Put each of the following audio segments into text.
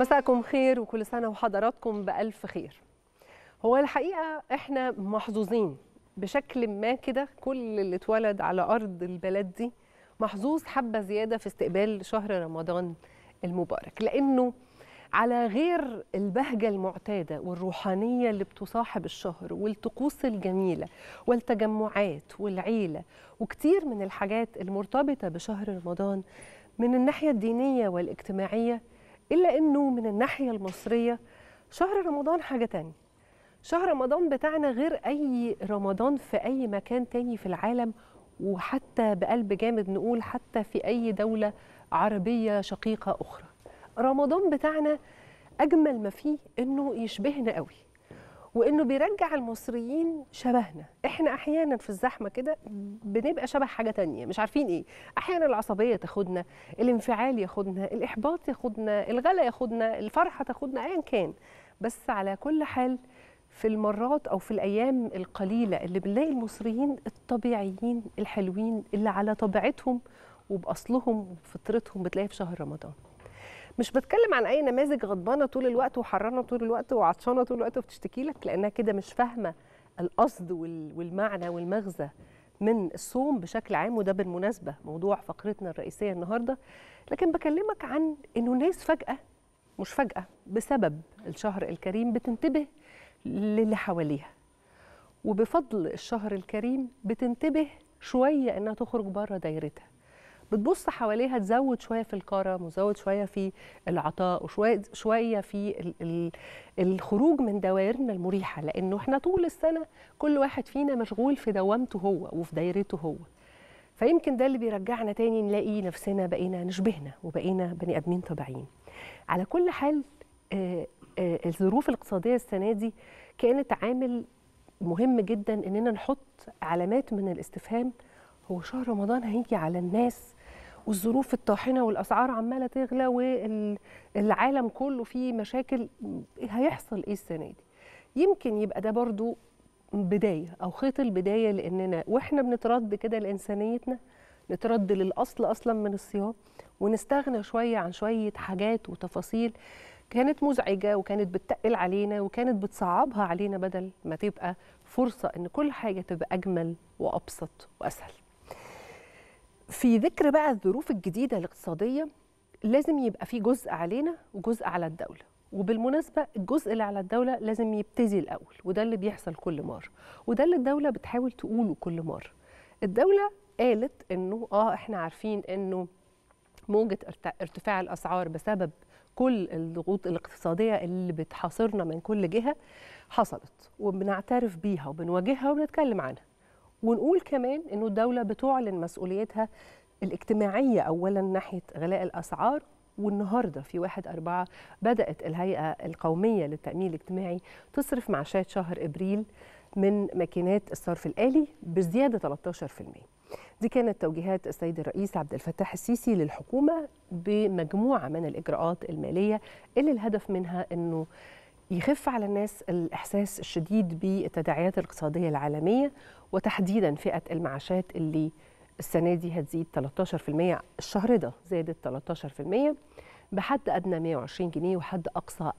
مساءكم خير وكل سنة وحضراتكم بألف خير هو الحقيقة احنا محظوظين بشكل ما كده كل اللي اتولد على أرض البلد دي محظوظ حبة زيادة في استقبال شهر رمضان المبارك لأنه على غير البهجة المعتادة والروحانية اللي بتصاحب الشهر والطقوس الجميلة والتجمعات والعيلة وكتير من الحاجات المرتبطة بشهر رمضان من الناحية الدينية والاجتماعية إلا أنه من الناحية المصرية شهر رمضان حاجة تانية شهر رمضان بتاعنا غير أي رمضان في أي مكان تاني في العالم وحتى بقلب جامد نقول حتى في أي دولة عربية شقيقة أخرى رمضان بتاعنا أجمل ما فيه إنه يشبهنا قوي وإنه بيرجع المصريين شبهنا إحنا أحيانا في الزحمة كده بنبقى شبه حاجة تانية مش عارفين إيه أحيانا العصبية تاخدنا الانفعال ياخدنا الإحباط ياخدنا الغلا ياخدنا الفرحة تاخدنا أيا كان بس على كل حال في المرات او في الايام القليله اللي بنلاقي المصريين الطبيعيين الحلوين اللي على طبيعتهم وباصلهم وفطرتهم بتلاقي في شهر رمضان مش بتكلم عن اي نماذج غضبانه طول الوقت وحرانه طول الوقت وعطشانه طول الوقت وبتشتكي لك لانها كده مش فاهمه القصد والمعنى والمغزى من الصوم بشكل عام وده بالمناسبه موضوع فقرتنا الرئيسيه النهارده لكن بكلمك عن انه ناس فجاه مش فجاه بسبب الشهر الكريم بتنتبه للي حواليها وبفضل الشهر الكريم بتنتبه شوية إنها تخرج بره دايرتها بتبص حواليها تزود شوية في الكرم وتزود شوية في العطاء وشوية شوية في ال ال الخروج من دوائرنا المريحة لأنه إحنا طول السنة كل واحد فينا مشغول في دوامته هو وفي دايرته هو فيمكن ده اللي بيرجعنا تاني نلاقي نفسنا بقينا نشبهنا وبقينا بني آدمين طبيعيين على كل حال آه الظروف الاقتصاديه السنه دي كانت عامل مهم جدا اننا نحط علامات من الاستفهام هو شهر رمضان هيجي على الناس والظروف الطاحنه والاسعار عماله تغلى والعالم كله فيه مشاكل هيحصل ايه السنه دي يمكن يبقى ده برضو بدايه او خيط البدايه لاننا واحنا بنترد كده لانسانيتنا نترد للاصل اصلا من الصيام ونستغنى شويه عن شويه حاجات وتفاصيل كانت مزعجه وكانت بتقل علينا وكانت بتصعبها علينا بدل ما تبقى فرصه ان كل حاجه تبقى اجمل وابسط واسهل. في ذكر بقى الظروف الجديده الاقتصاديه لازم يبقى في جزء علينا وجزء على الدوله. وبالمناسبة الجزء اللي على الدولة لازم يبتدي الأول وده اللي بيحصل كل مرة وده اللي الدولة بتحاول تقوله كل مرة الدولة قالت إنه آه إحنا عارفين إنه موجة ارتفاع الأسعار بسبب كل الضغوط الاقتصادية اللي بتحاصرنا من كل جهة حصلت وبنعترف بيها وبنواجهها وبنتكلم عنها ونقول كمان أنه الدولة بتعلن مسؤوليتها الاجتماعية أولا ناحية غلاء الأسعار والنهاردة في واحد أربعة بدأت الهيئة القومية للتأمين الاجتماعي تصرف معاشات شهر إبريل من ماكينات الصرف الآلي بزيادة 13% دي كانت توجيهات السيد الرئيس عبد الفتاح السيسي للحكومة بمجموعة من الإجراءات المالية اللي الهدف منها أنه يخف على الناس الإحساس الشديد بالتداعيات الاقتصادية العالمية وتحديدا فئة المعاشات اللي السنة دي هتزيد 13% الشهر ده زادت 13% بحد أدنى 120 جنيه وحد أقصى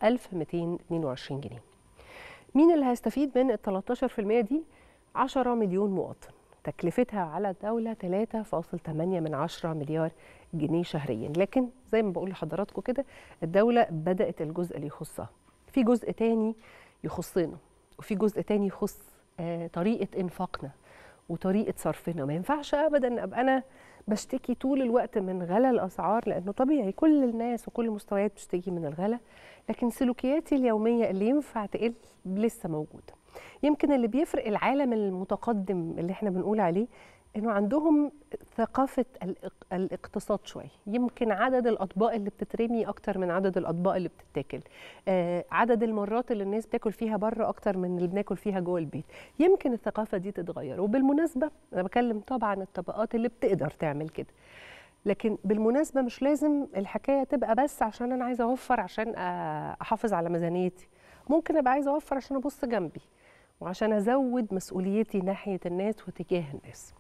1222 جنيه مين اللي هيستفيد من ال 13% دي؟ 10 مليون مواطن تكلفتها على الدولة 3.8 من 10 مليار جنيه شهريا لكن زي ما بقول لحضراتكم كده الدولة بدأت الجزء اللي يخصها في جزء تاني يخصنا وفي جزء تاني يخص آه طريقة إنفاقنا وطريقة صرفنا ما ينفعش أبدا أبقى أنا بشتكي طول الوقت من غلا الأسعار لأنه طبيعي كل الناس وكل المستويات بتشتكي من الغلا لكن سلوكياتي اليومية اللي ينفع تقل لسه موجودة يمكن اللي بيفرق العالم المتقدم اللي احنا بنقول عليه انه عندهم ثقافه الاقتصاد شويه يمكن عدد الاطباق اللي بتترمي اكتر من عدد الاطباق اللي بتتاكل آه عدد المرات اللي الناس بتاكل فيها بره اكتر من اللي بناكل فيها جوه البيت يمكن الثقافه دي تتغير وبالمناسبه انا بكلم طبعا الطبقات اللي بتقدر تعمل كده لكن بالمناسبه مش لازم الحكايه تبقى بس عشان انا عايزه اوفر عشان احافظ على ميزانيتي ممكن ابقى عايزه اوفر عشان ابص جنبي وعشان ازود مسؤوليتي ناحيه الناس وتجاه الناس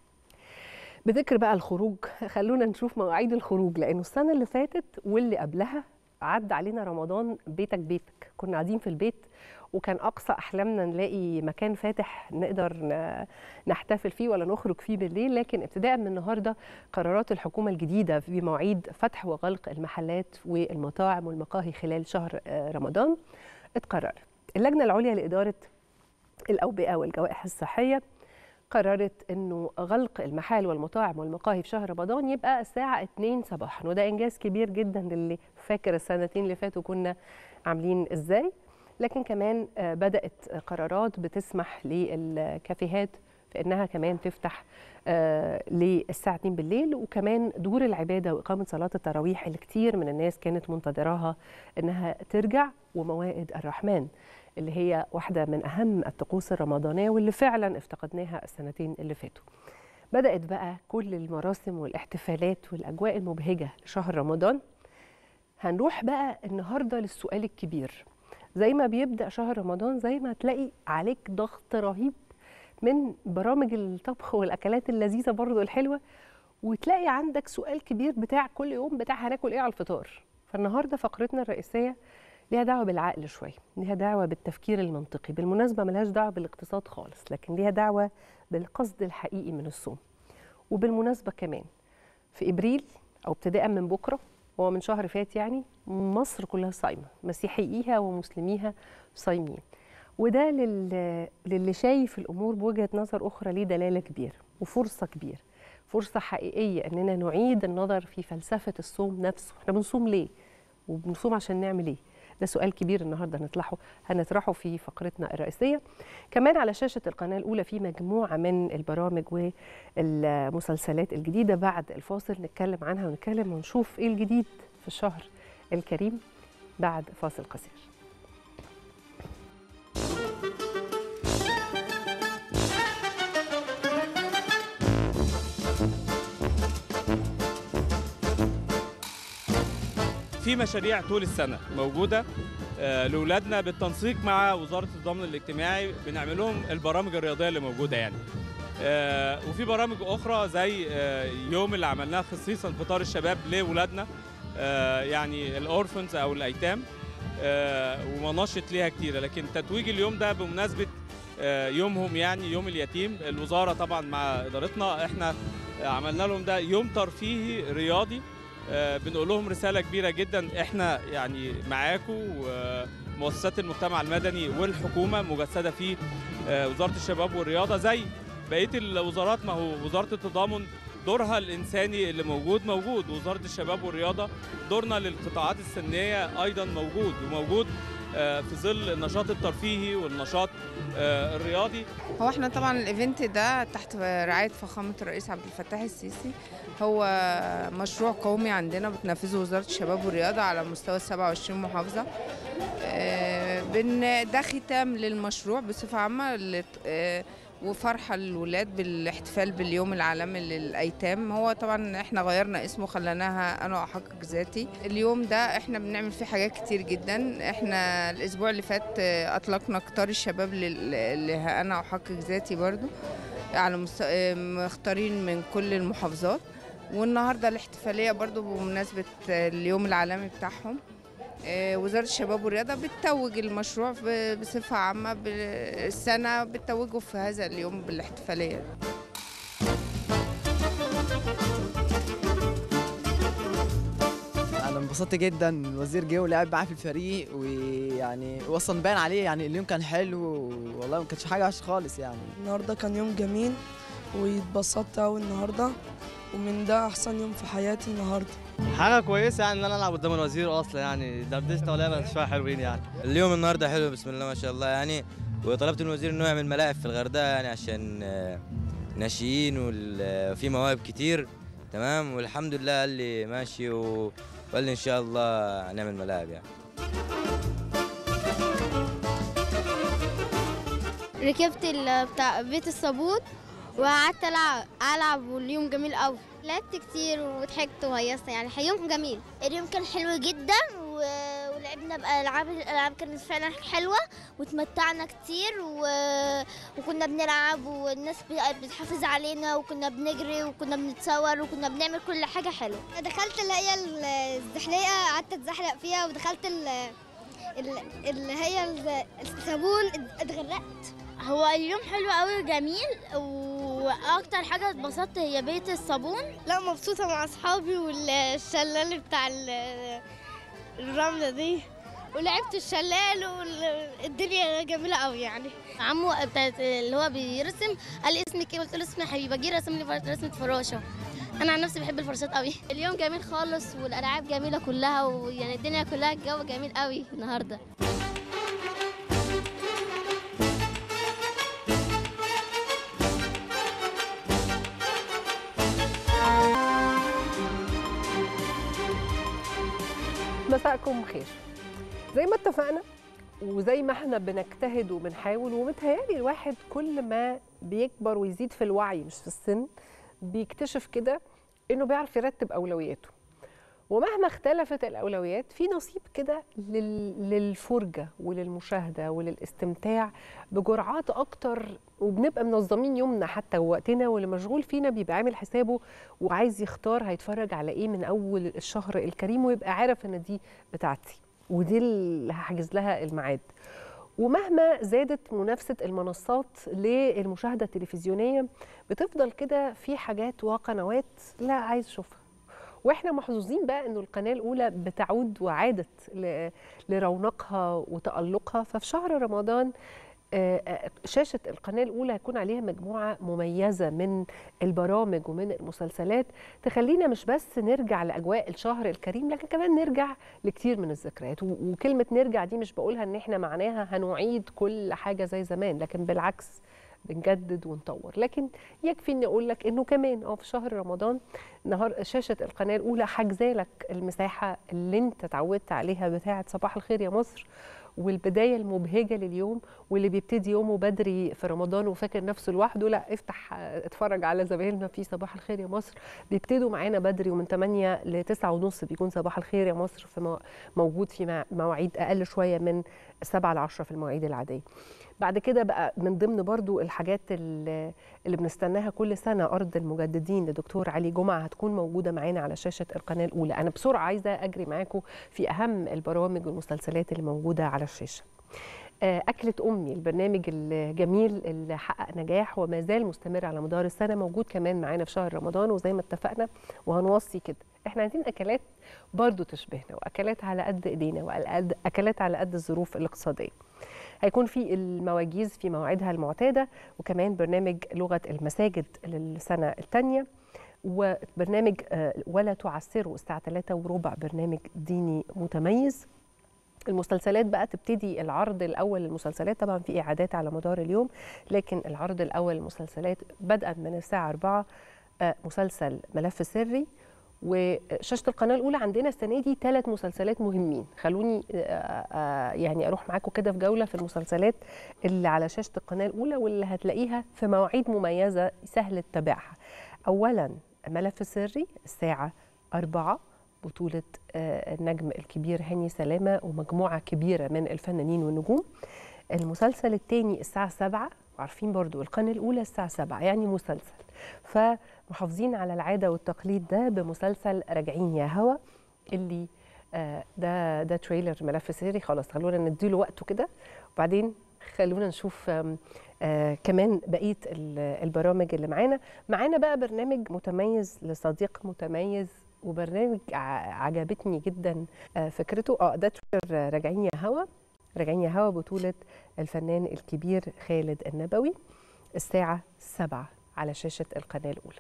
بذكر بقى الخروج خلونا نشوف مواعيد الخروج لانه السنه اللي فاتت واللي قبلها عدى علينا رمضان بيتك بيتك كنا قاعدين في البيت وكان اقصى احلامنا نلاقي مكان فاتح نقدر ن- نحتفل فيه ولا نخرج فيه بالليل لكن ابتداء من النهارده قرارات الحكومه الجديده في مواعيد فتح وغلق المحلات والمطاعم والمقاهي خلال شهر آه، رمضان اتقرر اللجنه العليا لاداره الاوبئه والجوائح الصحيه قررت انه غلق المحال والمطاعم والمقاهي في شهر رمضان يبقى الساعه 2 صباحا وده انجاز كبير جدا للي فاكر السنتين اللي فاتوا كنا عاملين ازاي لكن كمان آه، بدات قرارات بتسمح للكافيهات في انها كمان تفتح آه، للساعه 2 بالليل وكمان دور العباده واقامه صلاه التراويح اللي كتير من الناس كانت منتظراها انها ترجع وموائد الرحمن اللي هي واحدة من أهم الطقوس الرمضانية واللي فعلا افتقدناها السنتين اللي فاتوا بدأت بقى كل المراسم والاحتفالات والأجواء المبهجة لشهر رمضان هنروح بقى النهاردة للسؤال الكبير زي ما بيبدأ شهر رمضان زي ما هتلاقي عليك ضغط رهيب من برامج الطبخ والأكلات اللذيذة برضو الحلوة وتلاقي عندك سؤال كبير بتاع كل يوم بتاع هناكل ايه على الفطار فالنهارده فقرتنا الرئيسيه ليها دعوه بالعقل شويه ليها دعوه بالتفكير المنطقي بالمناسبه ملهاش دعوه بالاقتصاد خالص لكن ليها دعوه بالقصد الحقيقي من الصوم وبالمناسبه كمان في ابريل او ابتداء من بكره هو من شهر فات يعني مصر كلها صايمه مسيحييها ومسلميها صايمين وده لل... للي شايف الامور بوجهه نظر اخرى ليه دلاله كبيره وفرصه كبيره فرصه حقيقيه اننا نعيد النظر في فلسفه الصوم نفسه احنا بنصوم ليه وبنصوم عشان نعمل ايه ده سؤال كبير النهارده هنطرحه هنطرحه في فقرتنا الرئيسيه كمان على شاشه القناه الاولى في مجموعه من البرامج والمسلسلات الجديده بعد الفاصل نتكلم عنها ونتكلم ونشوف ايه الجديد في الشهر الكريم بعد فاصل قصير في مشاريع طول السنه موجوده آه، لاولادنا بالتنسيق مع وزاره الضمان الاجتماعي بنعمل لهم البرامج الرياضيه اللي موجوده يعني آه، وفي برامج اخرى زي آه، يوم اللي عملناه خصيصا فطار الشباب لاولادنا آه، يعني الاورفنز او الايتام آه، ومناشط ليها كتيره لكن تتويج اليوم ده بمناسبه آه، يومهم يعني يوم اليتيم الوزاره طبعا مع ادارتنا احنا آه، عملنا لهم ده يوم ترفيهي رياضي آه، بنقول لهم رساله كبيره جدا احنا يعني معاكم ومؤسسات المجتمع المدني والحكومه مجسده في آه، وزاره الشباب والرياضه زي بقيه الوزارات ما هو وزاره التضامن دورها الانساني اللي موجود موجود وزاره الشباب والرياضه دورنا للقطاعات السنيه ايضا موجود وموجود آه، في ظل النشاط الترفيهي والنشاط آه، الرياضي هو احنا طبعا الايفنت ده تحت رعاية فخامة الرئيس عبد الفتاح السيسي هو مشروع قومي عندنا بتنفذه وزارة الشباب والرياضة على مستوى 27 محافظة آه، بن- ده ختام للمشروع بصفة عامة اللي- آه، وفرحة للولاد بالاحتفال باليوم العالمي للأيتام هو طبعا احنا غيرنا اسمه خليناها أنا أحقق ذاتي اليوم ده احنا بنعمل فيه حاجات كتير جدا احنا الأسبوع اللي فات آه، أطلقنا قطار الشباب لل- اللي أنا أحقق ذاتي برضو على مست... آه، مختارين من كل المحافظات والنهارده الاحتفالية برضو بمناسبة آه، اليوم العالمي بتاعهم آه، وزارة الشباب والرياضة بتتوج المشروع ب- بصفة عامة بالسنة بتتوجه في هذا اليوم بالاحتفالية انا انبسطت جدا الوزير جه ولعب معاه في الفريق ويعني هو اصلا باين عليه يعني اليوم كان حلو والله ما كانتش حاجه وحشه خالص يعني النهارده كان يوم جميل واتبسطت قوي النهارده ومن ده احسن يوم في حياتي النهارده حاجه كويسه يعني ان انا العب قدام الوزير اصلا يعني دردشت ولا شويه حلوين يعني اليوم النهارده حلو بسم الله ما شاء الله يعني وطلبت من الوزير انه يعمل ملاعب في الغردقه يعني عشان آه، ناشئين وال- وفي مواهب كتير تمام والحمد لله قال لي ماشي و- وقال لي ان شاء الله هنعمل ملاعب يعني ركبت ال- بتاع بيت الصابون وقعدت العب العب واليوم جميل قوي لعبت كتير وضحكت وهيصت يعني يوم جميل اليوم كان حلو جدا و- ولعبنا بألعاب الألعاب كانت فعلا حلوة وتمتعنا كتير و... وكنا بنلعب والناس ب- بتحافظ علينا وكنا بنجري وكنا بنتصور وكنا بنعمل كل حاجة حلوة دخلت اللي هي الزحليقة قعدت اتزحلق فيها ودخلت ال... اللي هي الصابون اتغرقت هو اليوم حلو قوي وجميل واكتر حاجه اتبسطت هي بيت الصابون لا مبسوطه مع اصحابي والشلال بتاع ال- الرمله دي ولعبت الشلال والدنيا جميله قوي يعني عمو بتاعت اللي هو بيرسم قال لي اسمك ايه قلت له اسمي حبيبه جه رسم لي فر- رسمه فراشه انا عن نفسي بحب الفراشات قوي اليوم جميل خالص والالعاب جميله كلها ويعني الدنيا كلها الجو جميل قوي النهارده مساءكم خير زي ما اتفقنا وزي ما احنا بنجتهد وبنحاول ومتهيألي الواحد كل ما بيكبر ويزيد في الوعي مش في السن بيكتشف كده انه بيعرف يرتب اولوياته ومهما اختلفت الاولويات في نصيب كده لل- للفرجه وللمشاهده وللاستمتاع بجرعات اكتر وبنبقى منظمين يومنا حتى ووقتنا واللي مشغول فينا بيبقى عامل حسابه وعايز يختار هيتفرج على ايه من اول الشهر الكريم ويبقى عارف ان دي بتاعتي ودي اللي هحجز لها الميعاد ومهما زادت منافسه المنصات للمشاهده التلفزيونيه بتفضل كده في حاجات وقنوات لا عايز اشوفها واحنا محظوظين بقى انه القناه الاولى بتعود وعادت ل- لرونقها وتالقها ففي شهر رمضان آه، آه، شاشة القناة الأولى هيكون عليها مجموعة مميزة من البرامج ومن المسلسلات تخلينا مش بس نرجع لأجواء الشهر الكريم لكن كمان نرجع لكتير من الذكريات و- وكلمة نرجع دي مش بقولها إن إحنا معناها هنعيد كل حاجة زي زمان لكن بالعكس بنجدد ونطور لكن يكفي اني اقول لك انه كمان اه في شهر رمضان نهار شاشه القناه الاولى حاجزه لك المساحه اللي انت اتعودت عليها بتاعه صباح الخير يا مصر والبدايه المبهجه لليوم واللي بيبتدي يومه بدري في رمضان وفاكر نفسه لوحده لا افتح آه، اتفرج على زمايلنا في صباح الخير يا مصر بيبتدوا معانا بدري ومن 8 ل 9 ونص بيكون صباح الخير يا مصر في مو- موجود في مع- مواعيد اقل شويه من 7 ل 10 في المواعيد العاديه بعد كده بقى من ضمن برضو الحاجات اللي اللي بنستناها كل سنة أرض المجددين لدكتور علي جمعة هتكون موجودة معانا على شاشة القناة الأولى أنا بسرعة عايزة أجري معاكم في أهم البرامج والمسلسلات اللي موجودة على الشاشة آه، أكلة أمي البرنامج الجميل اللي حقق نجاح وما زال مستمر على مدار السنة موجود كمان معانا في شهر رمضان وزي ما اتفقنا وهنوصي كده احنا عايزين أكلات برضو تشبهنا وأكلات على قد إيدينا وأكلات على قد الظروف الاقتصادية هيكون في المواجيز في مواعيدها المعتادة وكمان برنامج لغة المساجد للسنة الثانية وبرنامج آه، ولا تعسروا الساعة 3 وربع برنامج ديني متميز المسلسلات بقى تبتدي العرض الأول للمسلسلات طبعا في إعادات على مدار اليوم لكن العرض الأول للمسلسلات بدءا من الساعة 4 آه، مسلسل ملف سري وشاشه القناه الاولى عندنا السنه دي ثلاث مسلسلات مهمين خلوني آه، آه، يعني اروح معاكم كده في جوله في المسلسلات اللي على شاشه القناه الاولى واللي هتلاقيها في مواعيد مميزه سهل تتابعها اولا ملف سري الساعه 4 بطولة آه، النجم الكبير هاني سلامة ومجموعة كبيرة من الفنانين والنجوم المسلسل الثاني الساعة 7 عارفين برضو القناة الأولى الساعة 7 يعني مسلسل فمحافظين على العادة والتقليد ده بمسلسل راجعين يا هوا اللي آه، ده ده تريلر ملف سري خلاص خلونا نديله وقته كده وبعدين خلونا نشوف آم، آه كمان بقيه ال- البرامج اللي معانا معانا بقى برنامج متميز لصديق متميز وبرنامج ع- عجبتني جدا آه فكرته اه ده تريلر راجعين يا هوا راجعين يا هوا بطوله الفنان الكبير خالد النبوي الساعه 7 على شاشه القناه الاولى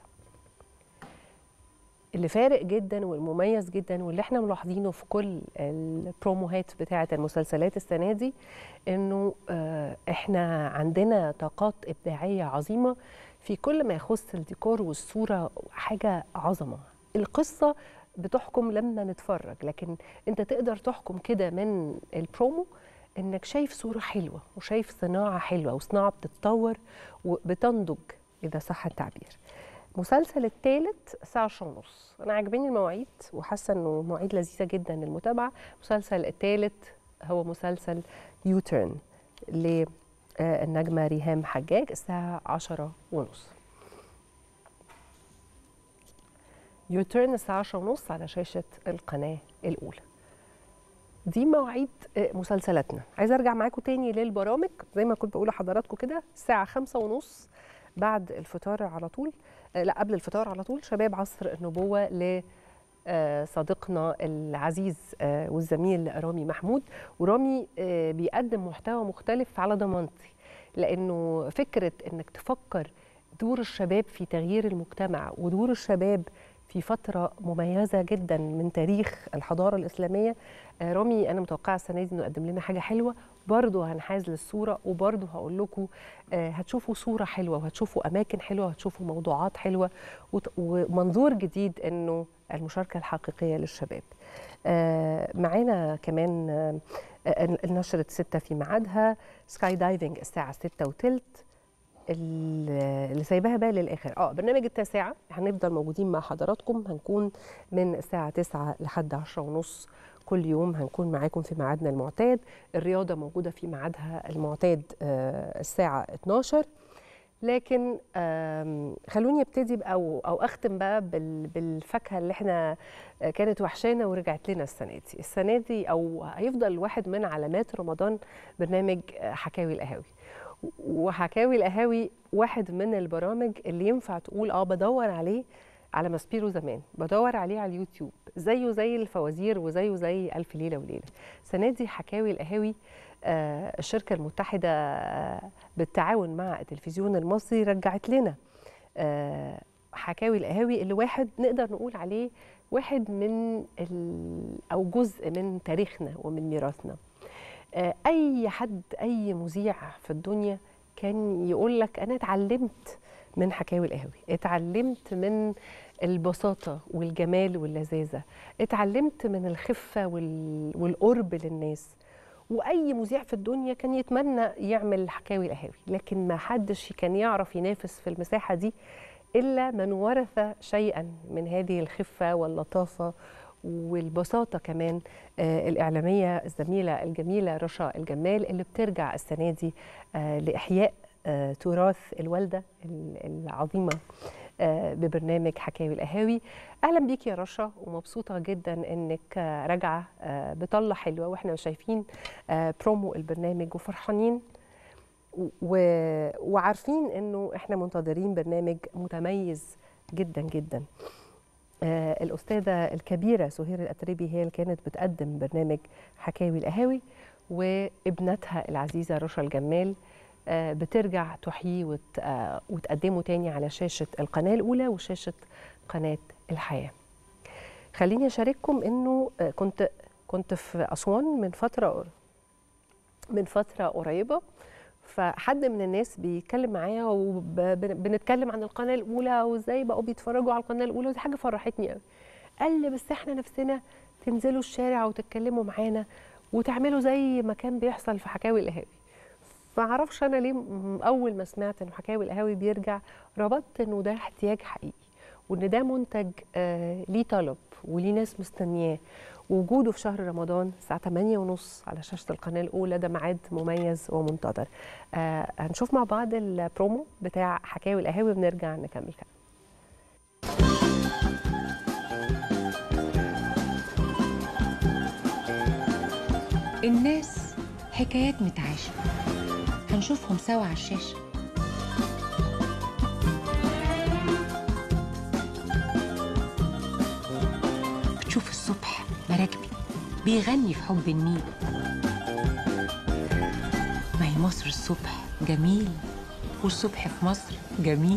اللي فارق جدا والمميز جدا واللي احنا ملاحظينه في كل البروموهات بتاعه المسلسلات السنه دي انه آه، احنا عندنا طاقات ابداعيه عظيمه في كل ما يخص الديكور والصوره حاجه عظمه القصه بتحكم لما نتفرج لكن انت تقدر تحكم كده من البرومو انك شايف صوره حلوه وشايف صناعه حلوه وصناعه بتتطور وبتنضج اذا صح التعبير مسلسل الثالث الساعة 10 ونص أنا عاجباني المواعيد وحاسة إنه مواعيد لذيذة جدا للمتابعة المسلسل الثالث هو مسلسل يوترن للنجمة ريهام حجاج الساعة 10 ونص يوترن الساعة 10 ونص على شاشة القناة الأولى دي مواعيد آه، مسلسلاتنا عايزه ارجع معاكم تاني للبرامج زي ما كنت بقول لحضراتكم كده الساعه خمسة ونص بعد الفطار على طول آه، لا قبل الفطار على طول شباب عصر النبوه ل آه، صديقنا العزيز آه، والزميل رامي محمود ورامي آه، بيقدم محتوى مختلف على ضمانتي لانه فكره انك تفكر دور الشباب في تغيير المجتمع ودور الشباب في فترة مميزة جدا من تاريخ الحضارة الإسلامية آه، رامي أنا متوقعة السنة دي إنه يقدم لنا حاجة حلوة برضه هنحاز للصورة وبرضه هقول لكم آه، هتشوفوا صورة حلوة وهتشوفوا أماكن حلوة وهتشوفوا موضوعات حلوة وت- ومنظور جديد إنه المشاركة الحقيقية للشباب آه، معانا كمان آه، آه، النشرة ستة في ميعادها سكاي دايفنج الساعة ستة وتلت ال- اللي سايباها بقى للاخر اه برنامج التاسعه هنفضل موجودين مع حضراتكم هنكون من الساعه 9 لحد 10 ونص كل يوم هنكون معاكم في ميعادنا المعتاد الرياضه موجوده في ميعادها المعتاد آه الساعه 12 لكن آم، خلوني ابتدي بقى او او اختم بقى بال- بالفاكهه اللي احنا آه، كانت وحشانا ورجعت لنا السنه دي السنه دي او هيفضل واحد من علامات رمضان برنامج آه، حكاوي القهاوي وحكاوي القهاوي واحد من البرامج اللي ينفع تقول اه بدور عليه على ماسبيرو زمان بدور عليه على اليوتيوب زيه زي الفوازير وزيه زي ألف ليلة وليلة السنة دي حكاوي القهاوي آه الشركة المتحدة آه بالتعاون مع التلفزيون المصري رجعت لنا آه حكاوي القهاوي اللي واحد نقدر نقول عليه واحد من ال- أو جزء من تاريخنا ومن ميراثنا آه، اي حد اي مذيع في الدنيا كان يقول لك انا اتعلمت من حكاوي القهوي اتعلمت من البساطه والجمال واللذاذه اتعلمت من الخفه وال... والقرب للناس واي مذيع في الدنيا كان يتمنى يعمل حكاوي القهاوي لكن ما حدش كان يعرف ينافس في المساحه دي الا من ورث شيئا من هذه الخفه واللطافه والبساطه كمان آه، الإعلامية الزميلة الجميلة رشا الجمال اللي بترجع السنة دي آه، لإحياء آه، تراث الوالدة ال- العظيمة آه، ببرنامج حكاوي القهاوي أهلا بيك يا رشا ومبسوطة جدا إنك آه، راجعة آه، بطلة حلوة وإحنا شايفين آه، برومو البرنامج وفرحانين و- وعارفين إنه إحنا منتظرين برنامج متميز جدا جدا آه، الأستاذة الكبيرة سهير الأتربي هي اللي كانت بتقدم برنامج حكاوي القهاوي وابنتها العزيزة رشا الجمال آه، بترجع تحييه وت- آه، وتقدمه تاني على شاشة القناة الأولى وشاشة قناة الحياة خليني أشارككم إنه آه، كنت كنت في أسوان من فترة من فترة قريبة فحد من الناس بيتكلم معايا وبنتكلم عن القناه الاولى وازاي بقوا بيتفرجوا على القناه الاولى ودي حاجه فرحتني قوي قال لي بس احنا نفسنا تنزلوا الشارع وتتكلموا معانا وتعملوا زي ما كان بيحصل في حكاوي القهاوي فمعرفش انا ليه م- اول ما سمعت ان حكاوي القهاوي بيرجع ربطت انه ده احتياج حقيقي وان ده منتج آه ليه طلب وليه ناس مستنياه ووجوده في شهر رمضان الساعة 8 ونص على شاشة القناة الأولى ده ميعاد مميز ومنتظر آه هنشوف مع بعض البرومو بتاع حكاوي القهاوي ونرجع نكمل كلام الناس حكايات متعاشة هنشوفهم سوا على الشاشة بتشوف الصبح مراكبي بيغني في حب النيل ما هي مصر الصبح جميل والصبح في مصر جميل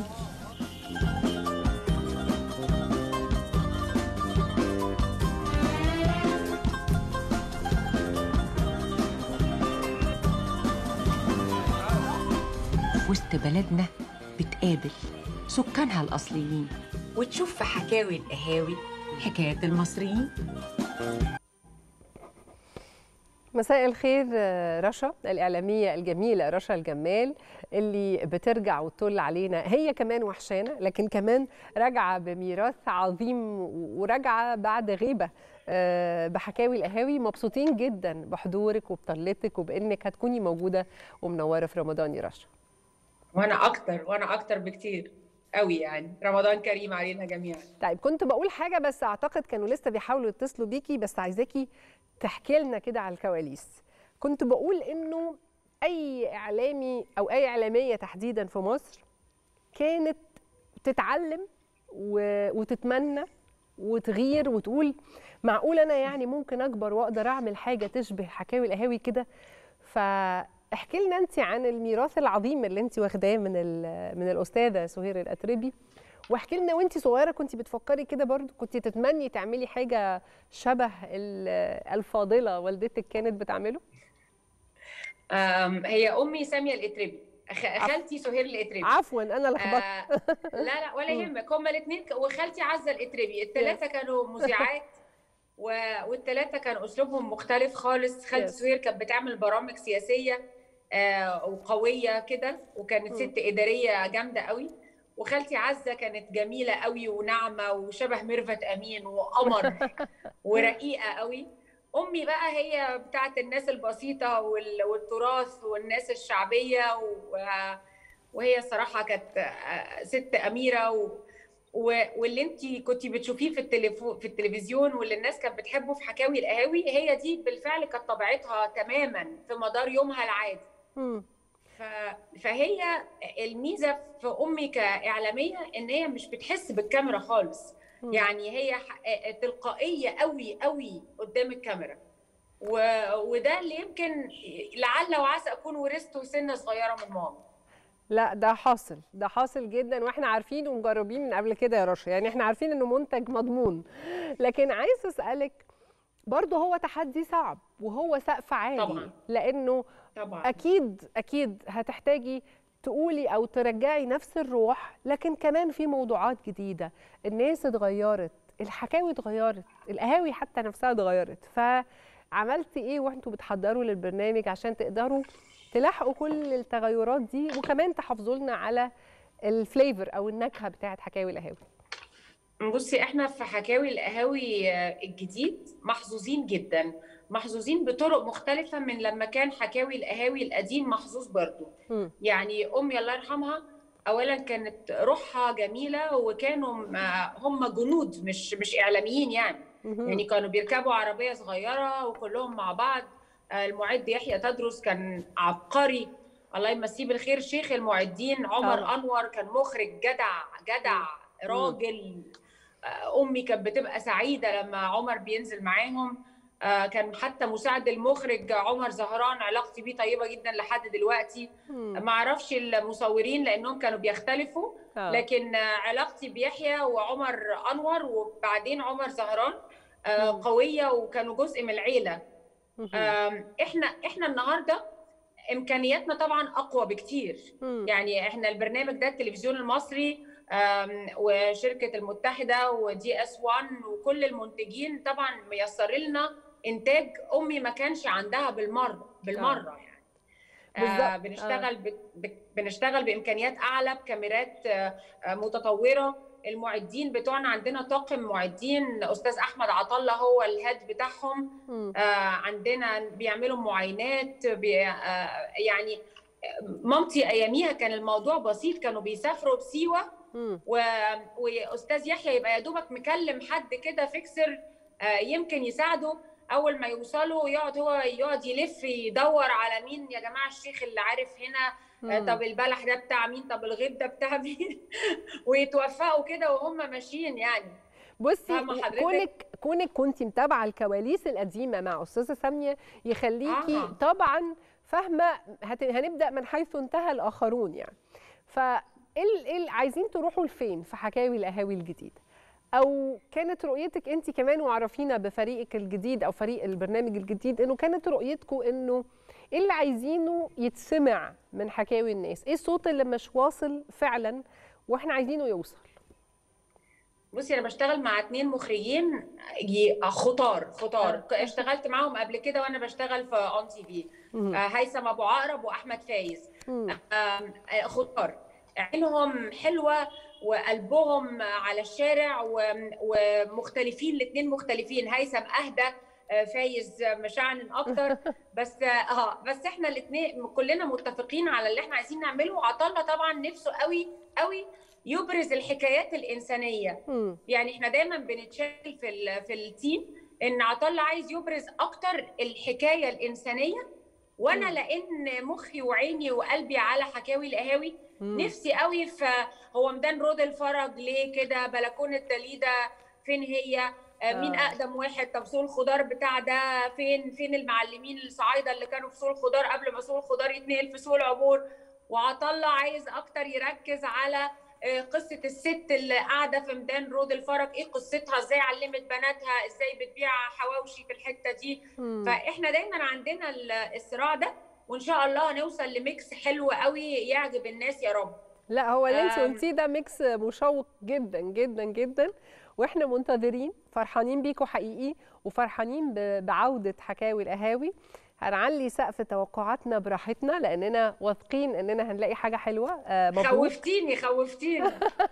وسط بلدنا بتقابل سكانها الأصليين وتشوف في حكاوي القهاوي حكايات المصريين مساء الخير آه، رشا الإعلامية الجميلة رشا الجمال اللي بترجع وتطل علينا هي كمان وحشانة لكن كمان راجعة بميراث عظيم وراجعة بعد غيبة آه، بحكاوي القهاوي مبسوطين جدا بحضورك وبطلتك وبإنك هتكوني موجودة ومنورة في رمضان يا رشا وانا اكتر وانا اكتر بكتير قوي يعني رمضان كريم علينا جميعا طيب كنت بقول حاجة بس أعتقد كانوا لسه بيحاولوا يتصلوا بيكي بس عايزاكي تحكي لنا كده على الكواليس كنت بقول إنه أي إعلامي أو أي إعلامية تحديدا في مصر كانت تتعلم و... وتتمنى وتغير وتقول معقول أنا يعني ممكن أكبر وأقدر أعمل حاجة تشبه حكاوي القهاوي كده فاحكي لنا أنت عن الميراث العظيم اللي أنت واخداه من ال... من الأستاذة سهير الأتربي واحكي لنا وانت صغيره كنت بتفكري كده برضو كنت تتمني تعملي حاجه شبه ال- الفاضله والدتك كانت بتعمله أم، هي امي ساميه الاتربي خ- خالتي سهير الاتربي عفوا انا لخبطت آه لا لا ولا يهمك هما الاثنين وخالتي عزه الاتربي الثلاثه كانوا مذيعات و... والثلاثه كان اسلوبهم مختلف خالص خالتي Yes. سهير كانت بتعمل برامج سياسيه آه وقويه كده وكانت مم. ست اداريه جامده قوي وخالتي عزه كانت جميله قوي وناعمه وشبه ميرفت امين وقمر ورقيقه قوي امي بقى هي بتاعت الناس البسيطه وال- والتراث والناس الشعبيه و- وهي صراحه كانت آه، ست اميره و... و... واللي انت كنت بتشوفيه في التليفو... في التلفزيون واللي الناس كانت بتحبه في حكاوي القهاوي هي دي بالفعل كانت طبيعتها تماما في مدار يومها العادي مم. ف... فهي الميزه في امي كاعلاميه ان هي مش بتحس بالكاميرا خالص مم. يعني هي ح- تلقائيه قوي قوي قدام الكاميرا و... وده اللي يمكن لعل وعسى اكون ورثته سنه صغيره من ماما لا ده حاصل ده حاصل جدا واحنا عارفين ومجربين من قبل كده يا رشا يعني احنا عارفين انه منتج مضمون لكن عايز اسالك برضه هو تحدي صعب وهو سقف عالي طبعاً. لانه طبعا اكيد اكيد هتحتاجي تقولي او ترجعي نفس الروح لكن كمان في موضوعات جديده الناس اتغيرت الحكاوي اتغيرت القهاوي حتى نفسها اتغيرت فعملتي ايه وانتوا بتحضروا للبرنامج عشان تقدروا تلاحقوا كل التغيرات دي وكمان تحافظوا لنا على الفليفر او النكهه بتاعت حكاوي القهاوي بصي احنا في حكاوي القهاوي آه، الجديد محظوظين جدا محظوظين بطرق مختلفة من لما كان حكاوي القهاوي القديم محظوظ برضو مم. يعني أمي الله يرحمها أولا كانت روحها جميلة وكانوا م- هم جنود مش مش إعلاميين يعني مهم. يعني كانوا بيركبوا عربية صغيرة وكلهم مع بعض آه، المعد يحيى تدرس كان عبقري الله يمسيه بالخير شيخ المعدين عمر طبعا. أنور كان مخرج جدع جدع راجل آه، امي كانت بتبقى سعيده لما عمر بينزل معاهم آه، كان حتى مساعد المخرج عمر زهران علاقتي بيه طيبه جدا لحد دلوقتي مم. ما اعرفش المصورين لانهم كانوا بيختلفوا آه. لكن آه، علاقتي بيحيى وعمر انور وبعدين عمر زهران آه، مم. قويه وكانوا جزء من العيله مهم. آم، احنا احنا النهارده امكانياتنا طبعا اقوى بكتير مم. يعني احنا البرنامج ده التلفزيون المصري آم، وشركه المتحده ودي اس 1 وكل المنتجين طبعا ميسر لنا انتاج امي ما كانش عندها بالمره بالمره يعني آه بالظبط. بنشتغل ب... ب... بنشتغل بامكانيات اعلى بكاميرات آه، آه، متطوره المعدين بتوعنا عندنا طاقم معدين استاذ احمد عطله هو الهيد بتاعهم مم. آه، عندنا بيعملوا معاينات بي آه، يعني آه، مامتي اياميها كان الموضوع بسيط كانوا بيسافروا بسيوه مم. و... واستاذ يحيى يبقى يا دوبك مكلم حد كده فيكسر آه، يمكن يساعده اول ما يوصلوا يقعد هو يقعد يلف يدور على مين يا جماعه الشيخ اللي عارف هنا آه، مم. طب البلح ده بتاع مين طب الغيب ده بتاع مين ويتوفقوا كده وهم ماشيين يعني بصي فاهمة حضرتك؟ كونك كونك كنت متابعه الكواليس القديمه مع استاذه ساميه يخليكي آه. طبعا فاهمه هت... هنبدا من حيث انتهى الاخرون يعني ف ال... ال... عايزين تروحوا لفين في حكاوي القهاوي الجديده او كانت رؤيتك انت كمان وعرفينا بفريقك الجديد او فريق البرنامج الجديد انه كانت رؤيتكم انه ايه اللي عايزينه يتسمع من حكاوي الناس ايه الصوت اللي مش واصل فعلا واحنا عايزينه يوصل بصي انا بشتغل مع اتنين مخرجين ي- خطار خطار اشتغلت معاهم قبل كده وانا بشتغل في اون تي في مم. هيثم ابو عقرب واحمد فايز مم. آم، آه، خضار عينهم حلوه وقلبهم على الشارع و- ومختلفين الاثنين مختلفين هيثم اهدى آه، فايز مشاعن اكتر بس اه بس احنا الاثنين كلنا متفقين على اللي احنا عايزين نعمله وعطله طبعا نفسه قوي قوي يبرز الحكايات الانسانيه مم. يعني احنا دايما بنتشكل في ال- في التيم ان عطله عايز يبرز اكتر الحكايه الانسانيه وانا لان مخي وعيني وقلبي على حكاوي القهاوي مم. نفسي قوي في هو ميدان رود الفرج ليه كده بلكونه تليده فين هي آه، مين آه. اقدم واحد طب سوق الخضار بتاع ده فين فين المعلمين الصعايده اللي كانوا في سوق الخضار قبل ما سوق الخضار يتنقل في سوق العبور وعطله عايز اكتر يركز على آه، قصه الست اللي قاعده في ميدان رود الفرج ايه قصتها ازاي علمت بناتها ازاي بتبيع حواوشي في الحته دي مم. فاحنا دايما عندنا ال- الصراع ده وان شاء الله هنوصل لميكس حلو قوي يعجب الناس يا رب لا هو اللي انت آم. قلتيه ده ميكس مشوق جدا جدا جدا واحنا منتظرين فرحانين بيكوا حقيقي وفرحانين ب- بعودة حكاوي القهاوي هنعلي سقف توقعاتنا براحتنا لاننا واثقين اننا هنلاقي حاجه حلوه آه، مبروك خوفتيني خوفتيني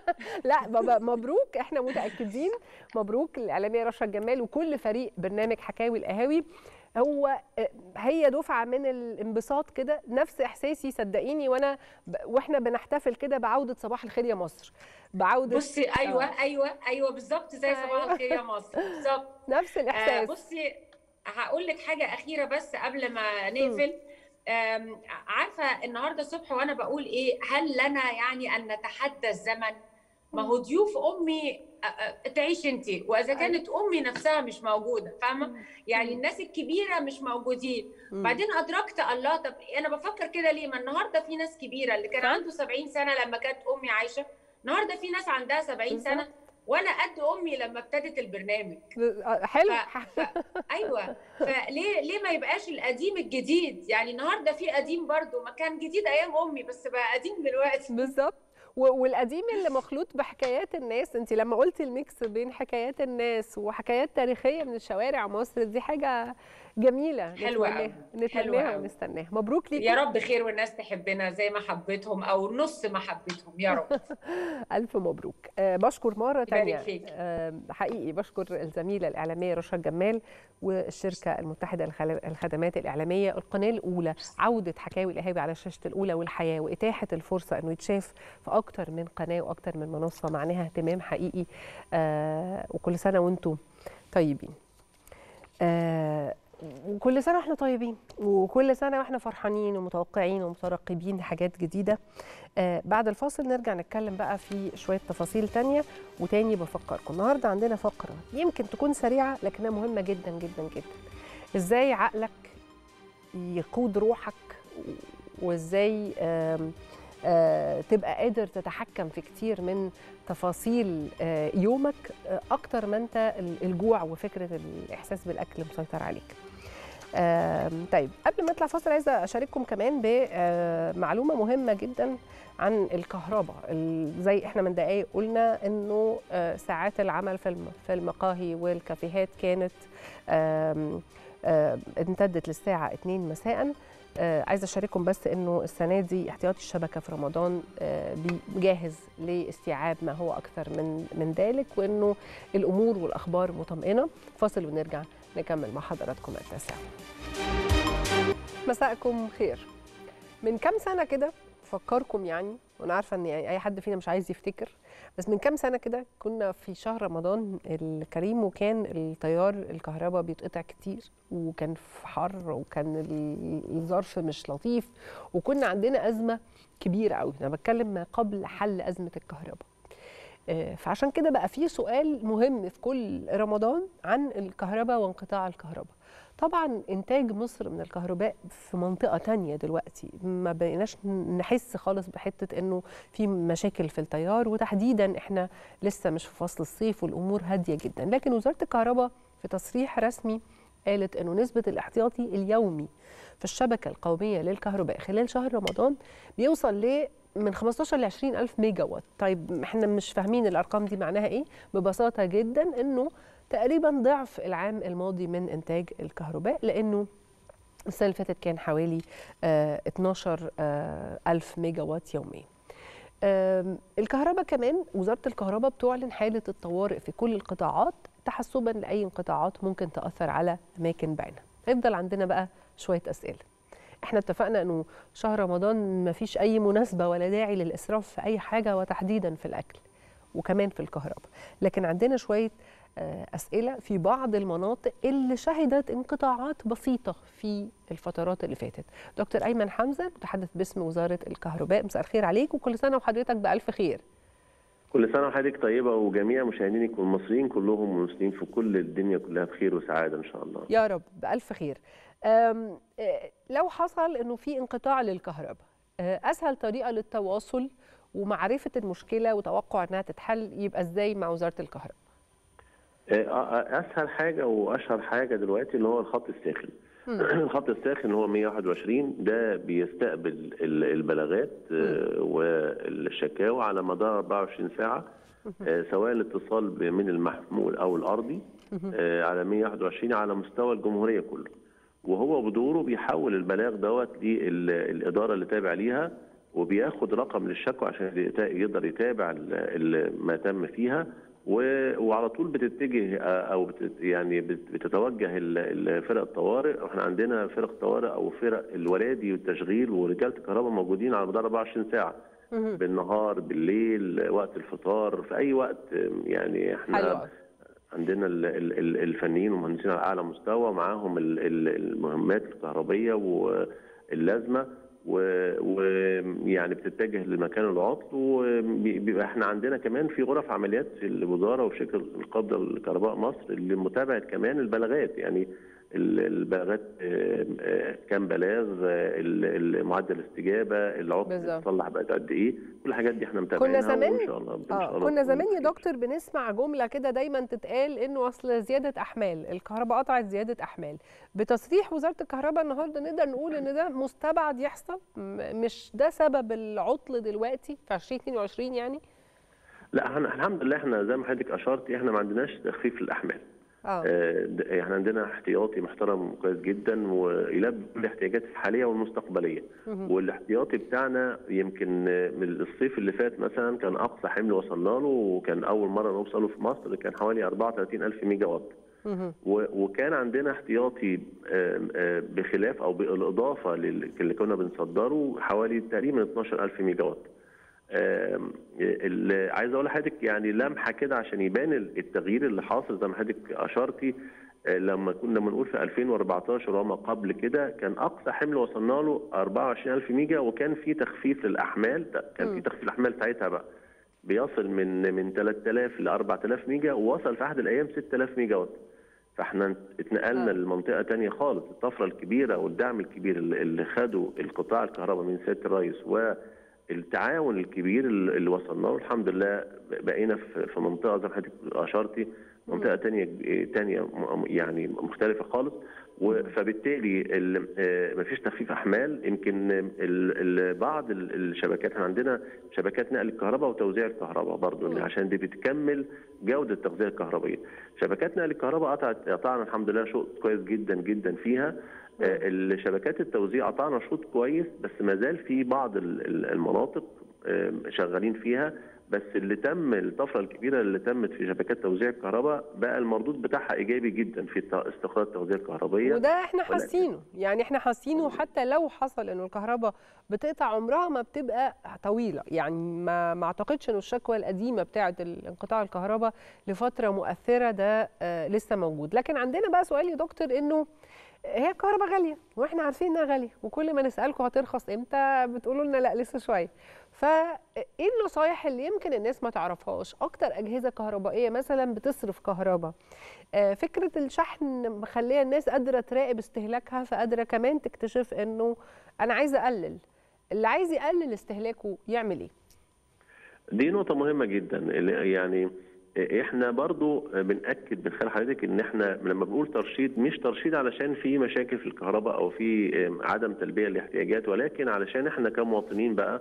لا بابا مبروك احنا متاكدين مبروك الاعلاميه رشا الجمال وكل فريق برنامج حكاوي القهاوي هو آه، هي دفعه من الانبساط كده نفس احساسي صدقيني وانا ب- واحنا بنحتفل كده بعوده صباح الخير يا مصر بعوده بصي ايوه آه. ايوه ايوه بالظبط زي صباح أيوة. الخير يا مصر بالظبط نفس آه الاحساس بصي هقول لك حاجه اخيره بس قبل ما نقفل آم، عارفه النهارده الصبح وانا بقول ايه هل لنا يعني ان نتحدى الزمن ما هو ضيوف امي آه، آه، تعيش انت واذا كانت امي نفسها مش موجوده فاهمه يعني الناس الكبيره مش موجودين مم. بعدين ادركت الله طب انا بفكر كده ليه ما النهارده في ناس كبيره اللي كان صح. عنده 70 سنه لما كانت امي عايشه النهارده في ناس عندها 70 سنه بالظبط. وانا قد امي لما ابتدت البرنامج آه، حلو ف... ف... ايوه فليه ليه ما يبقاش القديم الجديد يعني النهارده في قديم برضو ما كان جديد ايام امي بس بقى قديم دلوقتي بالظبط و- والقديم اللي مخلوط بحكايات الناس انت لما قلتي الميكس بين حكايات الناس وحكايات تاريخيه من الشوارع مصر دي حاجه جميله حلوة نتمناها أوي. حلوة نتمناها أوي. ونستناها مبروك ليكي يا رب خير والناس تحبنا زي ما حبيتهم او نص ما حبيتهم يا رب ألف مبروك أه بشكر مرة يبارك تانية فيك. أه حقيقي بشكر الزميلة الإعلامية رشا الجمال والشركة المتحدة للخل- الخدمات الإعلامية القناة الأولى عودة حكاوي القهاوي على شاشة الأولى والحياة وإتاحة الفرصة أنه يتشاف في أكتر من قناة وأكتر من منصة معناها اهتمام حقيقي أه وكل سنة وأنتم طيبين آه، وكل سنة واحنا طيبين وكل سنة واحنا فرحانين ومتوقعين ومترقبين حاجات جديدة آه بعد الفاصل نرجع نتكلم بقى في شوية تفاصيل تانية وتاني بفكركم النهاردة عندنا فقرة يمكن تكون سريعة لكنها مهمة جدا جدا جدا ازاي عقلك يقود روحك وازاي آم آه، تبقى قادر تتحكم في كتير من تفاصيل آه، يومك آه، اكتر ما انت ال- الجوع وفكره الاحساس بالاكل مسيطر عليك آم، طيب قبل ما اطلع فاصل عايزه اشارككم كمان بمعلومه مهمه جدا عن الكهرباء ال- زي احنا من دقايق قلنا انه آه، ساعات العمل في الم- في المقاهي والكافيهات كانت آم، آه، امتدت للساعه 2 مساء آه، عايزه اشارككم بس انه السنه دي احتياطي الشبكه في رمضان آه، بي- جاهز لاستيعاب ما هو اكثر من من ذلك وانه الامور والاخبار مطمئنه فاصل ونرجع نكمل مع حضراتكم التاسعه مساءكم خير من كام سنه كده فكركم يعني وانا عارفه ان يعني اي حد فينا مش عايز يفتكر بس من كام سنه كده كنا في شهر رمضان الكريم وكان التيار الكهرباء بيتقطع كتير وكان في حر وكان ال- الظرف مش لطيف وكنا عندنا ازمه كبيره قوي انا بتكلم ما قبل حل ازمه الكهرباء آه، فعشان كده بقى في سؤال مهم في كل رمضان عن الكهرباء وانقطاع الكهرباء طبعا انتاج مصر من الكهرباء في منطقه تانية دلوقتي ما بقيناش نحس خالص بحته انه في مشاكل في التيار وتحديدا احنا لسه مش في فصل الصيف والامور هاديه جدا لكن وزاره الكهرباء في تصريح رسمي قالت انه نسبه الاحتياطي اليومي في الشبكه القوميه للكهرباء خلال شهر رمضان بيوصل ل من 15 ل 20 ألف ميجا وات طيب احنا مش فاهمين الأرقام دي معناها إيه ببساطة جدا إنه تقريبا ضعف العام الماضي من إنتاج الكهرباء لأنه السنة اللي فاتت كان حوالي آه 12 آه ألف ميجا وات يوميا آم، الكهرباء كمان وزارة الكهرباء بتعلن حالة الطوارئ في كل القطاعات تحسبا لأي انقطاعات ممكن تأثر على أماكن بعينها يفضل عندنا بقى شوية أسئلة احنا اتفقنا انه شهر رمضان ما فيش اي مناسبة ولا داعي للإسراف في أي حاجة وتحديدا في الأكل وكمان في الكهرباء لكن عندنا شوية آه، أسئلة في بعض المناطق اللي شهدت انقطاعات بسيطة في الفترات اللي فاتت دكتور أيمن حمزة متحدث باسم وزارة الكهرباء مساء الخير عليك وكل سنة وحضرتك بألف خير كل سنة وحضرتك طيبة وجميع مشاهدينك والمصريين كلهم والمسلمين في كل الدنيا كلها بخير وسعادة إن شاء الله. يا رب بألف خير أم، آه، لو حصل انه في انقطاع للكهرباء آه، اسهل طريقه للتواصل ومعرفه المشكله وتوقع انها تتحل يبقى ازاي مع وزاره الكهرباء آه، آه، أسهل حاجة وأشهر حاجة دلوقتي اللي هو الخط الساخن. الخط الساخن هو 121 ده بيستقبل ال- البلاغات آه، والشكاوى على مدار 24 ساعة آه، سواء الاتصال ب- من المحمول أو الأرضي آه، على 121 على مستوى الجمهورية كله وهو بدوره بيحول البلاغ دوت للإدارة اللي تابع ليها وبياخد رقم للشكوى عشان يتا- يقدر يتابع ال- ال- ما تم فيها و- وعلى طول بتتجه آه، او بتت يعني بت- بتتوجه ال- ال- فرق الطوارئ واحنا عندنا فرق طوارئ او فرق الولادي والتشغيل ورجاله الكهرباء موجودين على مدار 24 ساعه بالنهار بالليل وقت الفطار في اي وقت يعني احنا حلو أوي. عندنا ال- ال- ال- الفنيين والمهندسين على اعلى مستوى معاهم ال- ال- المهمات الكهربيه واللازمه ويعني بتتجه لمكان العطل وبيبقى احنا عندنا كمان في غرف عمليات في الوزاره وفي شركه القابضه لكهرباء مصر لمتابعه كمان البلاغات يعني ال- البلاغات آه، آه، كام بلاغ آه، ال- ال- معدل الاستجابه العطل بالظبط. اتصلح بقت قد ايه كل الحاجات دي احنا متابعينها كنا زمان وان شاء الله ان شاء اه الله كنا تكون زمان يا دكتور بنسمع جمله كده دايما تتقال انه اصل زياده احمال الكهرباء قطعت زياده احمال بتصريح وزاره الكهرباء النهارده نقدر نقول ان ده مستبعد يحصل م- مش ده سبب العطل دلوقتي في 2022 يعني لا احنا الحمد لله احنا زي ما حضرتك اشرتي احنا ما عندناش تخفيف الاحمال اه آه، د- احنا عندنا احتياطي محترم كويس جدا ويلبي كل الاحتياجات الحاليه والمستقبليه مهم. والاحتياطي بتاعنا يمكن آه، من الصيف اللي فات مثلا كان اقصى حمل وصلنا له وكان اول مره نوصله في مصر كان حوالي 34 الف ميجا وات و- وكان عندنا احتياطي آم، آم، بخلاف او بالاضافه لل- اللي كنا بنصدره حوالي تقريبا 12000 ميجا وات آم، ال- عايز اقول لحضرتك يعني لمحه كده عشان يبان ال- التغيير اللي حاصل زي ما حضرتك اشرتي آه، لما كنا بنقول في 2014 وما قبل كده كان اقصى حمل وصلنا له 24000 ميجا وكان في تخفيف للاحمال كان في تخفيف الاحمال ساعتها بقى بيصل من من 3000 ل 4000 ميجا ووصل في احد الايام 6000 ميجا وات فاحنا اتنقلنا لمنطقه تانية خالص الطفره الكبيره والدعم الكبير اللي اللي خده القطاع الكهرباء من سياده الرئيس والتعاون الكبير اللي اللي وصلنا له الحمد لله بقينا في في منطقه زي ما حضرتك اشرتي منطقه تانية تانية م- يعني مختلفه خالص و- فبالتالي ال- آه، مفيش تخفيف احمال يمكن ال- ال- بعض ال- الشبكات احنا عندنا شبكات نقل الكهرباء وتوزيع الكهرباء برضو اللي عشان دي بتكمل جوده التغذيه الكهربائيه شبكات نقل الكهرباء قطعت قطعنا الحمد لله شوط كويس جدا جدا فيها آه، الشبكات التوزيع قطعنا شوط كويس بس ما زال في بعض ال- ال- المناطق آه، شغالين فيها بس اللي تم الطفره الكبيره اللي تمت في شبكات توزيع الكهرباء بقى المردود بتاعها ايجابي جدا في الت- استقرار التغذيه الكهربائيه وده احنا ولكن- حاسينه يعني احنا حاسينه حتى لو حصل انه الكهرباء بتقطع عمرها ما بتبقى طويله يعني ما ما اعتقدش انه الشكوى القديمه بتاعه انقطاع الكهرباء لفتره مؤثره ده آه لسه موجود لكن عندنا بقى سؤال يا دكتور انه هي الكهرباء غاليه واحنا عارفين انها غاليه وكل ما نسالكم هترخص امتى بتقولوا لنا لا لسه شويه فايه النصايح اللي يمكن الناس ما تعرفهاش اكتر اجهزه كهربائيه مثلا بتصرف كهرباء آه، فكره الشحن مخليه الناس قادره تراقب استهلاكها فقادره كمان تكتشف انه انا عايزه اقلل اللي عايز يقلل استهلاكه يعمل ايه دي نقطة مهمة جدا اللي- يعني احنا برضو بنأكد من خلال حضرتك ان احنا لما بنقول ترشيد مش ترشيد علشان في مشاكل في الكهرباء او في عدم تلبية لاحتياجات ولكن علشان احنا كمواطنين بقى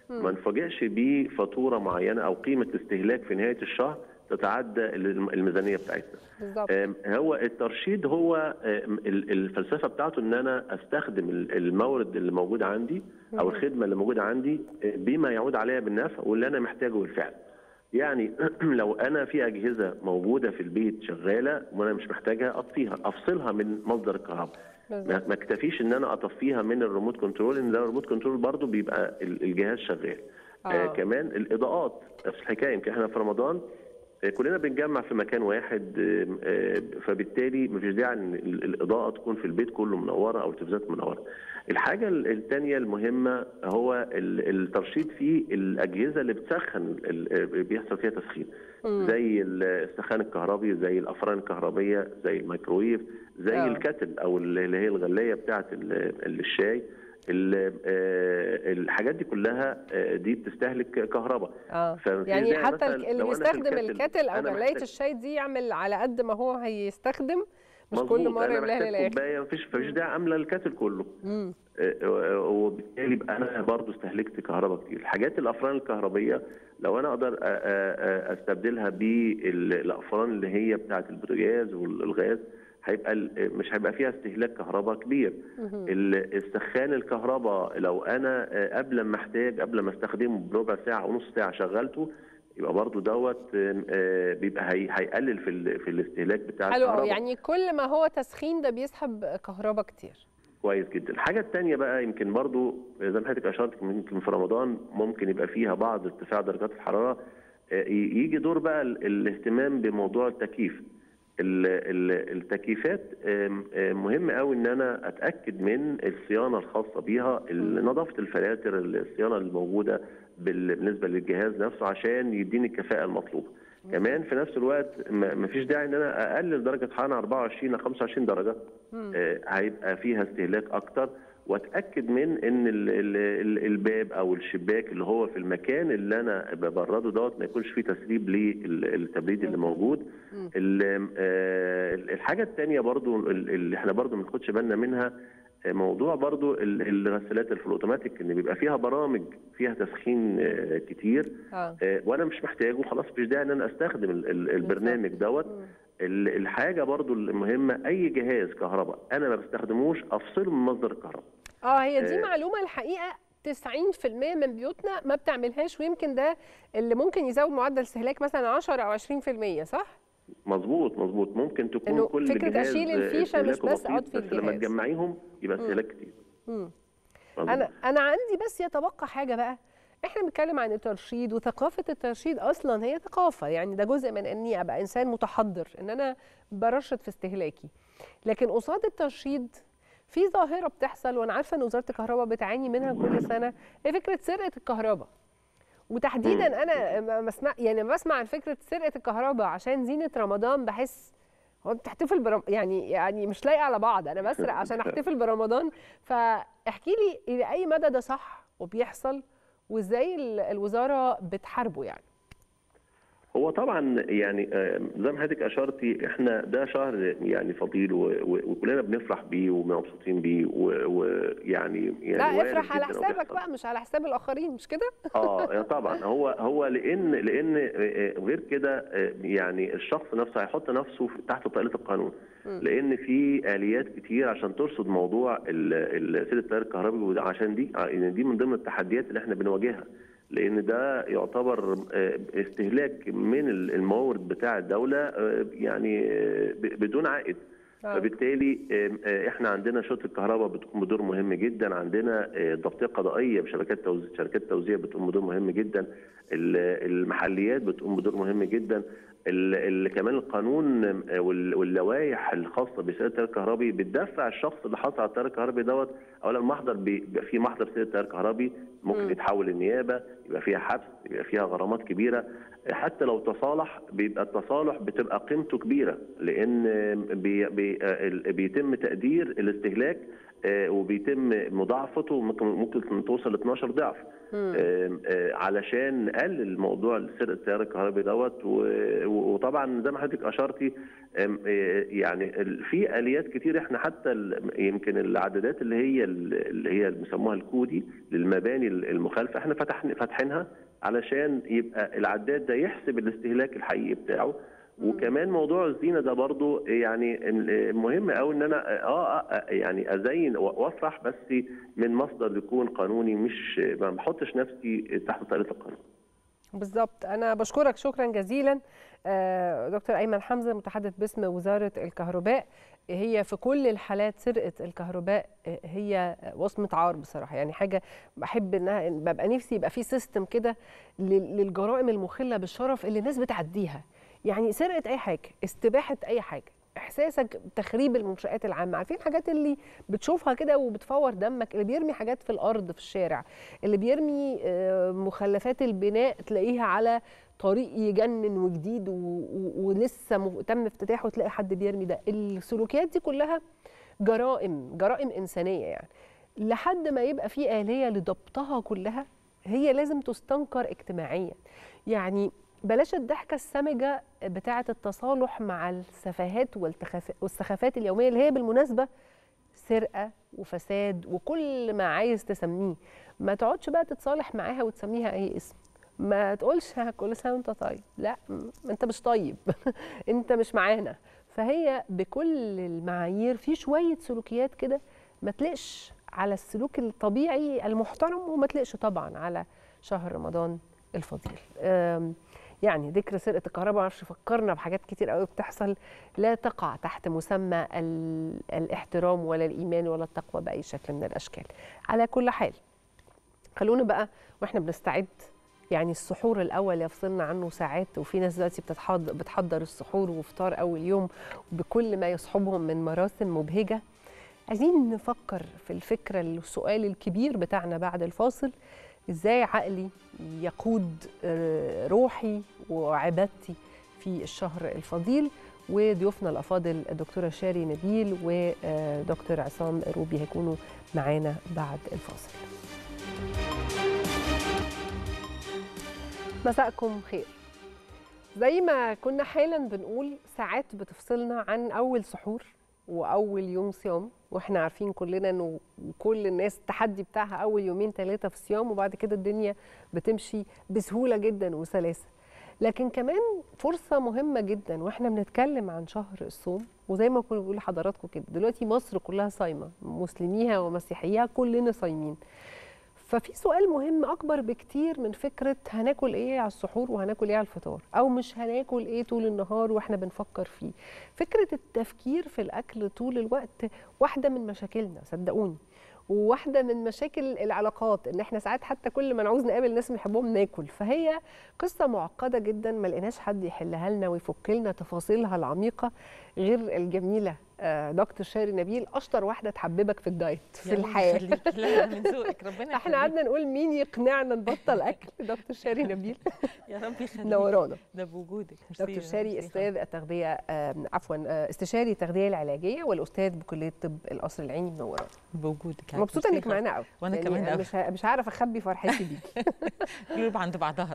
مم. ما نفاجئش بفاتوره معينه او قيمه استهلاك في نهايه الشهر تتعدى الم- الميزانيه بتاعتنا بالظبط آم، هو الترشيد هو آم، ال- الفلسفه بتاعته ان انا استخدم ال- المورد اللي موجود عندي او مم. الخدمه اللي موجوده عندي آه، بما يعود عليا بالنفع واللي انا محتاجه بالفعل يعني لو انا في اجهزه موجوده في البيت شغاله وانا مش محتاجها اطفيها افصلها من مصدر الكهرباء ما ما اكتفيش ان انا اطفيها من الريموت كنترول ان ده الريموت كنترول برضو بيبقى ال- الجهاز شغال آه. آه. كمان الاضاءات نفس الحكايه يمكن احنا في رمضان آه، كلنا بنجمع في مكان واحد آه، آه، فبالتالي مفيش داعي ان ال- الاضاءه تكون في البيت كله منوره او التلفزيونات منوره. الحاجه الثانيه المهمه هو ال- الترشيد في الاجهزه اللي بتسخن ال- ال- بيحصل فيها تسخين مم. زي السخان الكهربي زي الافران الكهربيه زي الميكرويف زي آه. الكتل او اللي هي الغلايه بتاعه ال- الشاي ال- آه، الحاجات دي كلها آه، دي بتستهلك كهرباء اه فمفيش يعني داعي حتى مثلاً اللي لو أنا في بيستخدم الكاتل او أنا غلايه محتاج- الشاي دي يعمل على قد ما هو هيستخدم مش مظبوط، كل مره انا يملاها محتاج للاخر كوبايه مفيش مفيش داعي املى الكاتل كله مم. آه، وبالتالي يبقى انا برضو استهلكت كهرباء كتير الحاجات الافران الكهربيه لو انا اقدر أ- أ- أ- استبدلها بالافران اللي هي بتاعه البوتاجاز والغاز هيبقى ال- مش هيبقى فيها استهلاك كهرباء كبير ال- السخان الكهرباء لو انا آه، قبل ما احتاج قبل ما استخدمه بربع ساعه ونص ساعه شغلته يبقى برضو دوت آم، آه، بيبقى هي- هيقلل في ال- في الاستهلاك بتاع حلو قوي الكهرباء يعني كل ما هو تسخين ده بيسحب كهرباء كتير كويس جدا الحاجة الثانية بقى يمكن برضو زي ما حضرتك أشرت يمكن في رمضان ممكن يبقى فيها بعض ارتفاع درجات الحرارة آه، ي- يجي دور بقى ال- الاهتمام بموضوع التكييف ال- ال- التكييفات آم، آم، مهم قوي ان انا اتاكد من الصيانه الخاصه بيها ال- نظافه الفلاتر الصيانه الموجوده بال- بالنسبه للجهاز نفسه عشان يديني الكفاءه المطلوبه كمان في نفس الوقت ما فيش داعي ان انا اقلل درجه حراره 24 ل 25 درجه آه، هيبقى فيها استهلاك اكتر واتاكد من ان ال ال ال الباب او الشباك اللي هو في المكان اللي انا ببرده دوت ما يكونش فيه تسريب للتبريد اللي موجود ال- آه، الحاجه الثانيه برضو ال- اللي احنا برضو ما ناخدش بالنا منها آه، موضوع برضو ال- الغسالات الفلوتوماتيك ان بيبقى فيها برامج فيها تسخين آه، كتير اه آه، وانا مش محتاجه خلاص مش داعي ان انا استخدم ال- ال- البرنامج دوت ال- الحاجه برضو المهمه اي جهاز كهرباء انا ما بستخدموش افصله من مصدر الكهرباء اه هي دي آه. معلومه الحقيقه 90% من بيوتنا ما بتعملهاش ويمكن ده اللي ممكن يزود معدل استهلاك مثلا 10 او 20% صح؟ مظبوط مظبوط ممكن تكون إنه كل فكرة جهاز أشيل الفيشة مش استهلاكه بس بسيط، أطفي بس لما الجهاز. تجمعيهم يبقى مم. استهلاك كتير مم. مظبوط. انا انا عندي بس يتبقى حاجه بقى احنا بنتكلم عن الترشيد وثقافه الترشيد اصلا هي ثقافه يعني ده جزء من اني ابقى انسان متحضر ان انا برشد في استهلاكي لكن قصاد الترشيد في ظاهره بتحصل وانا عارفه ان وزاره الكهرباء بتعاني منها كل سنه هي فكره سرقه الكهرباء وتحديدا انا ما بسمع يعني لما بسمع عن فكره سرقه الكهرباء عشان زينه رمضان بحس هو انت بتحتفل برم... يعني يعني مش لايقه على بعض انا بسرق عشان احتفل برمضان فاحكي لي الى اي مدى ده صح وبيحصل وازاي ال- الوزاره بتحاربه يعني هو طبعا يعني آه، زي ما حضرتك اشرتي احنا ده شهر يعني فضيل و- و- وكلنا بنفرح بيه ومبسوطين بيه و- ويعني يعني لا وارد افرح على جداً حسابك وبيحصل. بقى مش على حساب الاخرين مش كده اه طبعا هو هو لان لان آه، غير كده آه، يعني الشخص نفسه هيحط نفسه في- تحت طائله القانون مم. لان في اليات كتير عشان ترصد موضوع ال- ال- سير التيار الكهربي وده عشان دي يعني دي من ضمن التحديات اللي احنا بنواجهها لان ده يعتبر آه، استهلاك من الموارد بتاع الدوله آه، يعني آه، ب- بدون عائد آه. فبالتالي آم، آه، احنا عندنا شرطه الكهرباء بتقوم بدور مهم جدا عندنا آه، ضبطيه قضائيه بشبكات توزيع شركات توزيع بتقوم بدور مهم جدا ال- المحليات بتقوم بدور مهم جدا ال- ال- كمان القانون آه، وال- واللوائح الخاصه بسير التيار الكهربي بتدفع الشخص اللي حصل على التيار الكهربي دوت اولا محضر بي- بيبقى في محضر سير التيار الكهربي ممكن مم. يتحول للنيابه يبقى فيها حبس يبقى فيها غرامات كبيره حتى لو تصالح بيبقى التصالح بتبقى قيمته كبيره لان بي بي ال- بيتم تقدير الاستهلاك آه، وبيتم مضاعفته ممكن ممكن توصل ل 12 ضعف آم، آه، علشان نقلل موضوع سرقه التيار الكهربي دوت و- و- وطبعا زي ما حضرتك اشرتي آم، آه، يعني ال- في اليات كتير احنا حتى ال- يمكن العدادات اللي هي ال- اللي هي اللي بيسموها الكودي للمباني المخالفه احنا فتحنا فاتحينها علشان يبقى العداد ده يحسب الاستهلاك الحقيقي بتاعه وكمان موضوع الزينه ده برضو يعني ال- مهم قوي ان انا اه آه، يعني ازين و- وافرح بس من مصدر يكون قانوني مش ما بحطش نفسي تحت طائله القانون بالظبط انا بشكرك شكرا جزيلا آه، دكتور ايمن حمزه متحدث باسم وزاره الكهرباء هي في كل الحالات سرقه الكهرباء آه، هي وصمه عار بصراحه يعني حاجه بحب انها ببقى نفسي يبقى في سيستم كده لل- للجرائم المخله بالشرف اللي الناس بتعديها يعني سرقه اي حاجه استباحه اي حاجه احساسك بتخريب المنشات العامه عارفين الحاجات اللي بتشوفها كده وبتفور دمك اللي بيرمي حاجات في الارض في الشارع اللي بيرمي آه، مخلفات البناء تلاقيها على طريق يجنن وجديد و- و- ولسه م- تم افتتاحه تلاقي حد بيرمي ده السلوكيات دي كلها جرائم جرائم انسانيه يعني لحد ما يبقى في آلية لضبطها كلها هي لازم تستنكر اجتماعيا يعني بلاش الضحكة السمجة بتاعة التصالح مع السفاهات والتخاف- والسخافات اليومية اللي هي بالمناسبة سرقة وفساد وكل ما عايز تسميه ما تقعدش بقى تتصالح معاها وتسميها أي اسم ما تقولش كل سنة وانت طيب لا م- انت مش طيب انت مش معانا فهي بكل المعايير في شوية سلوكيات كده ما تلقش على السلوك الطبيعي المحترم وما تلقش طبعا على شهر رمضان الفضيل أم، يعني ذكر سرقه الكهرباء معرفش فكرنا بحاجات كتير قوي بتحصل لا تقع تحت مسمى ال- الاحترام ولا الايمان ولا التقوى باي شكل من الاشكال على كل حال خلونا بقى واحنا بنستعد يعني السحور الاول يفصلنا عنه ساعات وفي ناس دلوقتي بتتحضر بتحضر السحور وفطار اول يوم بكل ما يصحبهم من مراسم مبهجه عايزين نفكر في الفكره السؤال الكبير بتاعنا بعد الفاصل ازاي عقلي يقود آه، روحي وعبادتي في الشهر الفضيل وضيوفنا الافاضل الدكتوره شاري نبيل ودكتور عصام روبي هيكونوا معانا بعد الفاصل مساءكم خير زي ما كنا حالا بنقول ساعات بتفصلنا عن اول سحور واول يوم صيام واحنا عارفين كلنا انه كل الناس التحدي بتاعها اول يومين ثلاثه في الصيام وبعد كده الدنيا بتمشي بسهوله جدا وسلاسه لكن كمان فرصه مهمه جدا واحنا بنتكلم عن شهر الصوم وزي ما كنا بنقول لحضراتكم كده دلوقتي مصر كلها صايمه مسلميها ومسيحيها كلنا صايمين ففي سؤال مهم اكبر بكتير من فكره هناكل ايه على السحور وهناكل ايه على الفطار او مش هناكل ايه طول النهار واحنا بنفكر فيه فكره التفكير في الاكل طول الوقت واحده من مشاكلنا صدقوني وواحده من مشاكل العلاقات ان احنا ساعات حتى كل ما نعوز نقابل ناس بنحبهم ناكل فهي قصه معقده جدا ما لقيناش حد يحلها لنا ويفك لنا تفاصيلها العميقه غير الجميله آه، دكتور شاري نبيل اشطر واحده تحببك في الدايت في يا رب الحياه يخليك. لا من ذوقك ربنا احنا يخليك. قعدنا نقول مين يقنعنا نبطل اكل دكتور شاري نبيل يا رب يخليك نورانا ده بوجودك دكتور ميرسي، شاري ميرسي استاذ التغذيه آه، عفوا آه، استشاري التغذيه العلاجيه والاستاذ بكليه طب القصر العيني منورانا بوجودك مبسوطه ميرسي انك معانا قوي وانا يعني كمان أنا قوي مش ه- مش عارف اخبي فرحتي بيكي يقولوا عند بعضها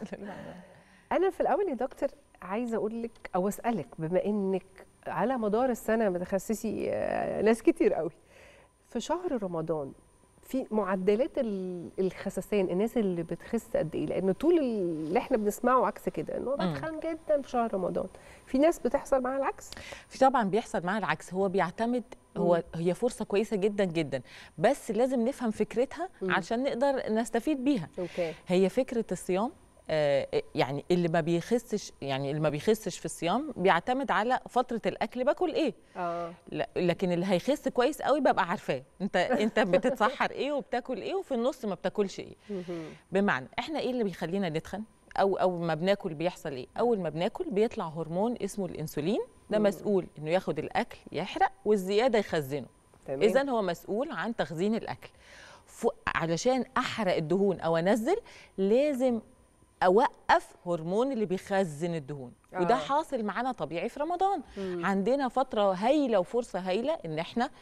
انا في الاول يا دكتور عايزه اقول لك او اسالك بما انك على مدار السنه بتخصصي آه، ناس كتير قوي في شهر رمضان في معدلات ال- الخسسان الناس اللي بتخس قد ايه لان طول اللي احنا بنسمعه عكس كده انه مم. بتخن جدا في شهر رمضان في ناس بتحصل معاها العكس في طبعا بيحصل معاها العكس هو بيعتمد هو هي فرصه كويسه جدا جدا بس لازم نفهم فكرتها عشان نقدر نستفيد بيها اوكي هي فكره الصيام آه، يعني اللي ما بيخسش يعني اللي ما بيخسش في الصيام بيعتمد على فتره الاكل باكل ايه اه لا لكن اللي هيخس كويس قوي ببقى عارفاه انت انت بتتسحر ايه وبتاكل ايه وفي النص ما بتاكلش ايه بمعنى احنا ايه اللي بيخلينا نتخن او اول ما بناكل بيحصل ايه اول ما بناكل بيطلع هرمون اسمه الانسولين ده مم. مسؤول انه ياخد الاكل يحرق والزياده يخزنه تمام. اذا هو مسؤول عن تخزين الاكل ف- علشان احرق الدهون او انزل لازم اوقف هرمون اللي بيخزن الدهون آه. وده حاصل معانا طبيعي في رمضان مم. عندنا فتره هايله وفرصه هايله ان احنا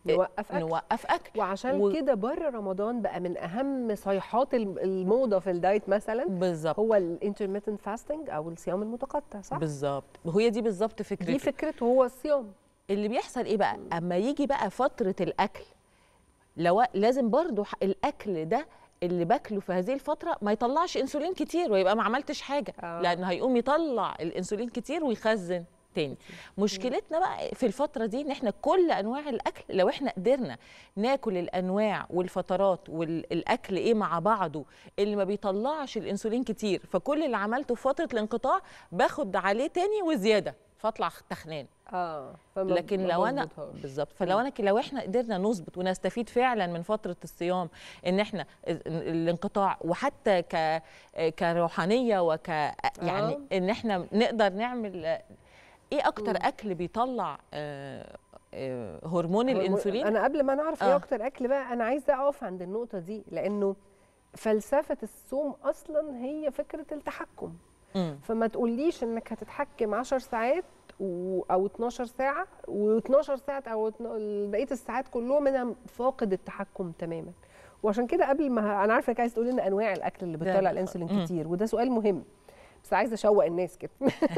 نوقف اكل نوقف اكل وعشان و- كده بره رمضان بقى من اهم صيحات الم- الموضه في الدايت مثلا بالظبط هو الانترميتنت فاستنج او الصيام المتقطع صح بالظبط وهي دي بالظبط فكرته دي فكرته هو الصيام اللي بيحصل ايه بقى اما يجي بقى فتره الاكل لو لازم برضو ح- الاكل ده اللي باكله في هذه الفتره ما يطلعش انسولين كتير ويبقى ما عملتش حاجه آه. لان هيقوم يطلع الانسولين كتير ويخزن تاني مشكلتنا بقى في الفتره دي ان احنا كل انواع الاكل لو احنا قدرنا ناكل الانواع والفترات والاكل ايه مع بعضه اللي ما بيطلعش الانسولين كتير فكل اللي عملته في فتره الانقطاع باخد عليه تاني وزياده فاطلع تخنان اه فما- لكن ما لو انا بظبطهاش. بالظبط فلو انا لو احنا قدرنا نظبط ونستفيد فعلا من فتره الصيام ان احنا الانقطاع وحتى ك كروحانيه وك يعني ان احنا نقدر نعمل آه، ايه اكتر اكل بيطلع آه، آه، هرمون هو- الانسولين انا قبل ما نعرف ايه آه. اكتر اكل بقى انا عايزه اقف عند النقطه دي لانه فلسفه الصوم اصلا هي فكره التحكم مم. فما تقوليش انك هتتحكم 10 ساعات و... او 12 ساعه و12 ساعه او اتن- بقيه الساعات كلهم انا فاقد التحكم تماما وعشان كده قبل ما انا عارفه انك عايز تقولي لنا انواع الاكل اللي ده- بتطلع الانسولين مم. كتير وده سؤال مهم بس عايزه اشوق الناس كده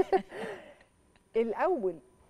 الاول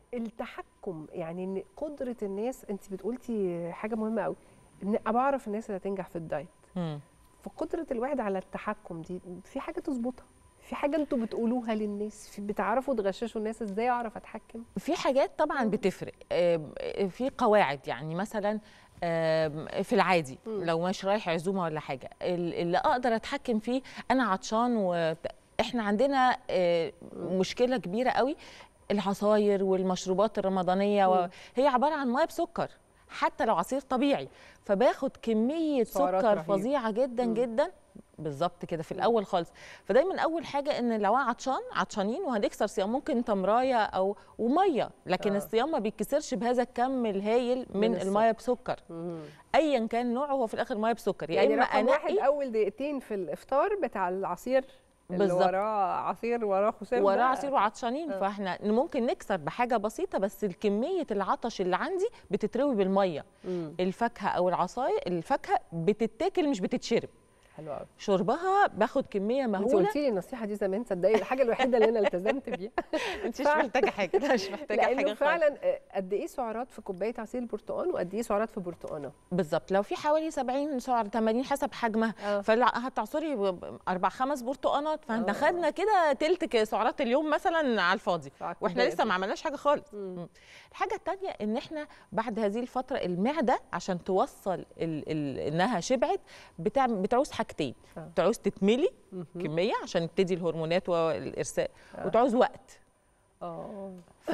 التحكم يعني ان قدره الناس انت بتقولتي حاجه مهمه قوي ان بعرف الناس اللي هتنجح في الدايت مم. فقدره الواحد على التحكم دي في حاجه تظبطها في حاجه انتوا بتقولوها للناس في بتعرفوا تغششوا الناس ازاي اعرف اتحكم في حاجات طبعا بتفرق آم، في قواعد يعني مثلا آم، في العادي لو مش رايح عزومه ولا حاجه ال- اللي اقدر اتحكم فيه انا عطشان و احنا عندنا آه، مشكله كبيره قوي العصاير والمشروبات الرمضانيه وهي عباره عن ميه بسكر حتى لو عصير طبيعي فباخد كميه سعرات سكر رهيبة. فظيعه جدا جدا بالظبط كده في الاول خالص فدايما اول حاجه ان لو أنا عطشان عطشانين وهنكسر صيام ممكن تمرايه او وميه لكن آه. آه. الصيام ما بيتكسرش بهذا الكم الهايل من, من من السكر. الميه بسكر ايا كان نوعه هو في الاخر ميه بسكر يا يعني اما رقم واحد انقي اول دقيقتين في الافطار بتاع العصير اللي بالظبط. وراه عصير وراه خشاف وراه ده. عصير وعطشانين آه. فاحنا ممكن نكسر بحاجه بسيطه بس الكميه العطش اللي عندي بتتروي بالميه مم. الفاكهه او العصاير الفاكهه بتتاكل مش بتتشرب حلو قوي شربها باخد كميه انت مهوله قلتي لي النصيحه دي زمان تصدقي الحاجه الوحيده اللي انا التزمت بيها انت مش فعلا. محتاجه حاجه لا مش محتاجه لانه حاجه خالص. فعلا آه، قد ايه سعرات في كوبايه عصير البرتقال وقد ايه سعرات في برتقانه بالظبط لو في حوالي 70 سعر 80 حسب حجمها آه. فهتعصري ب- اربع خمس برتقانات فاحنا آه. خدنا كده تلت ك- سعرات اليوم مثلا على الفاضي على واحنا الكوباية لسه دي. ما عملناش حاجه خالص مم. الحاجه الثانيه ان احنا بعد هذه الفتره المعده عشان توصل ال ال انها شبعت بتعمل بتعوز حاجتين آه. بتعوز تتملي مهم. كميه عشان تدي الهرمونات والارسال آه. وتعوز وقت اه ف...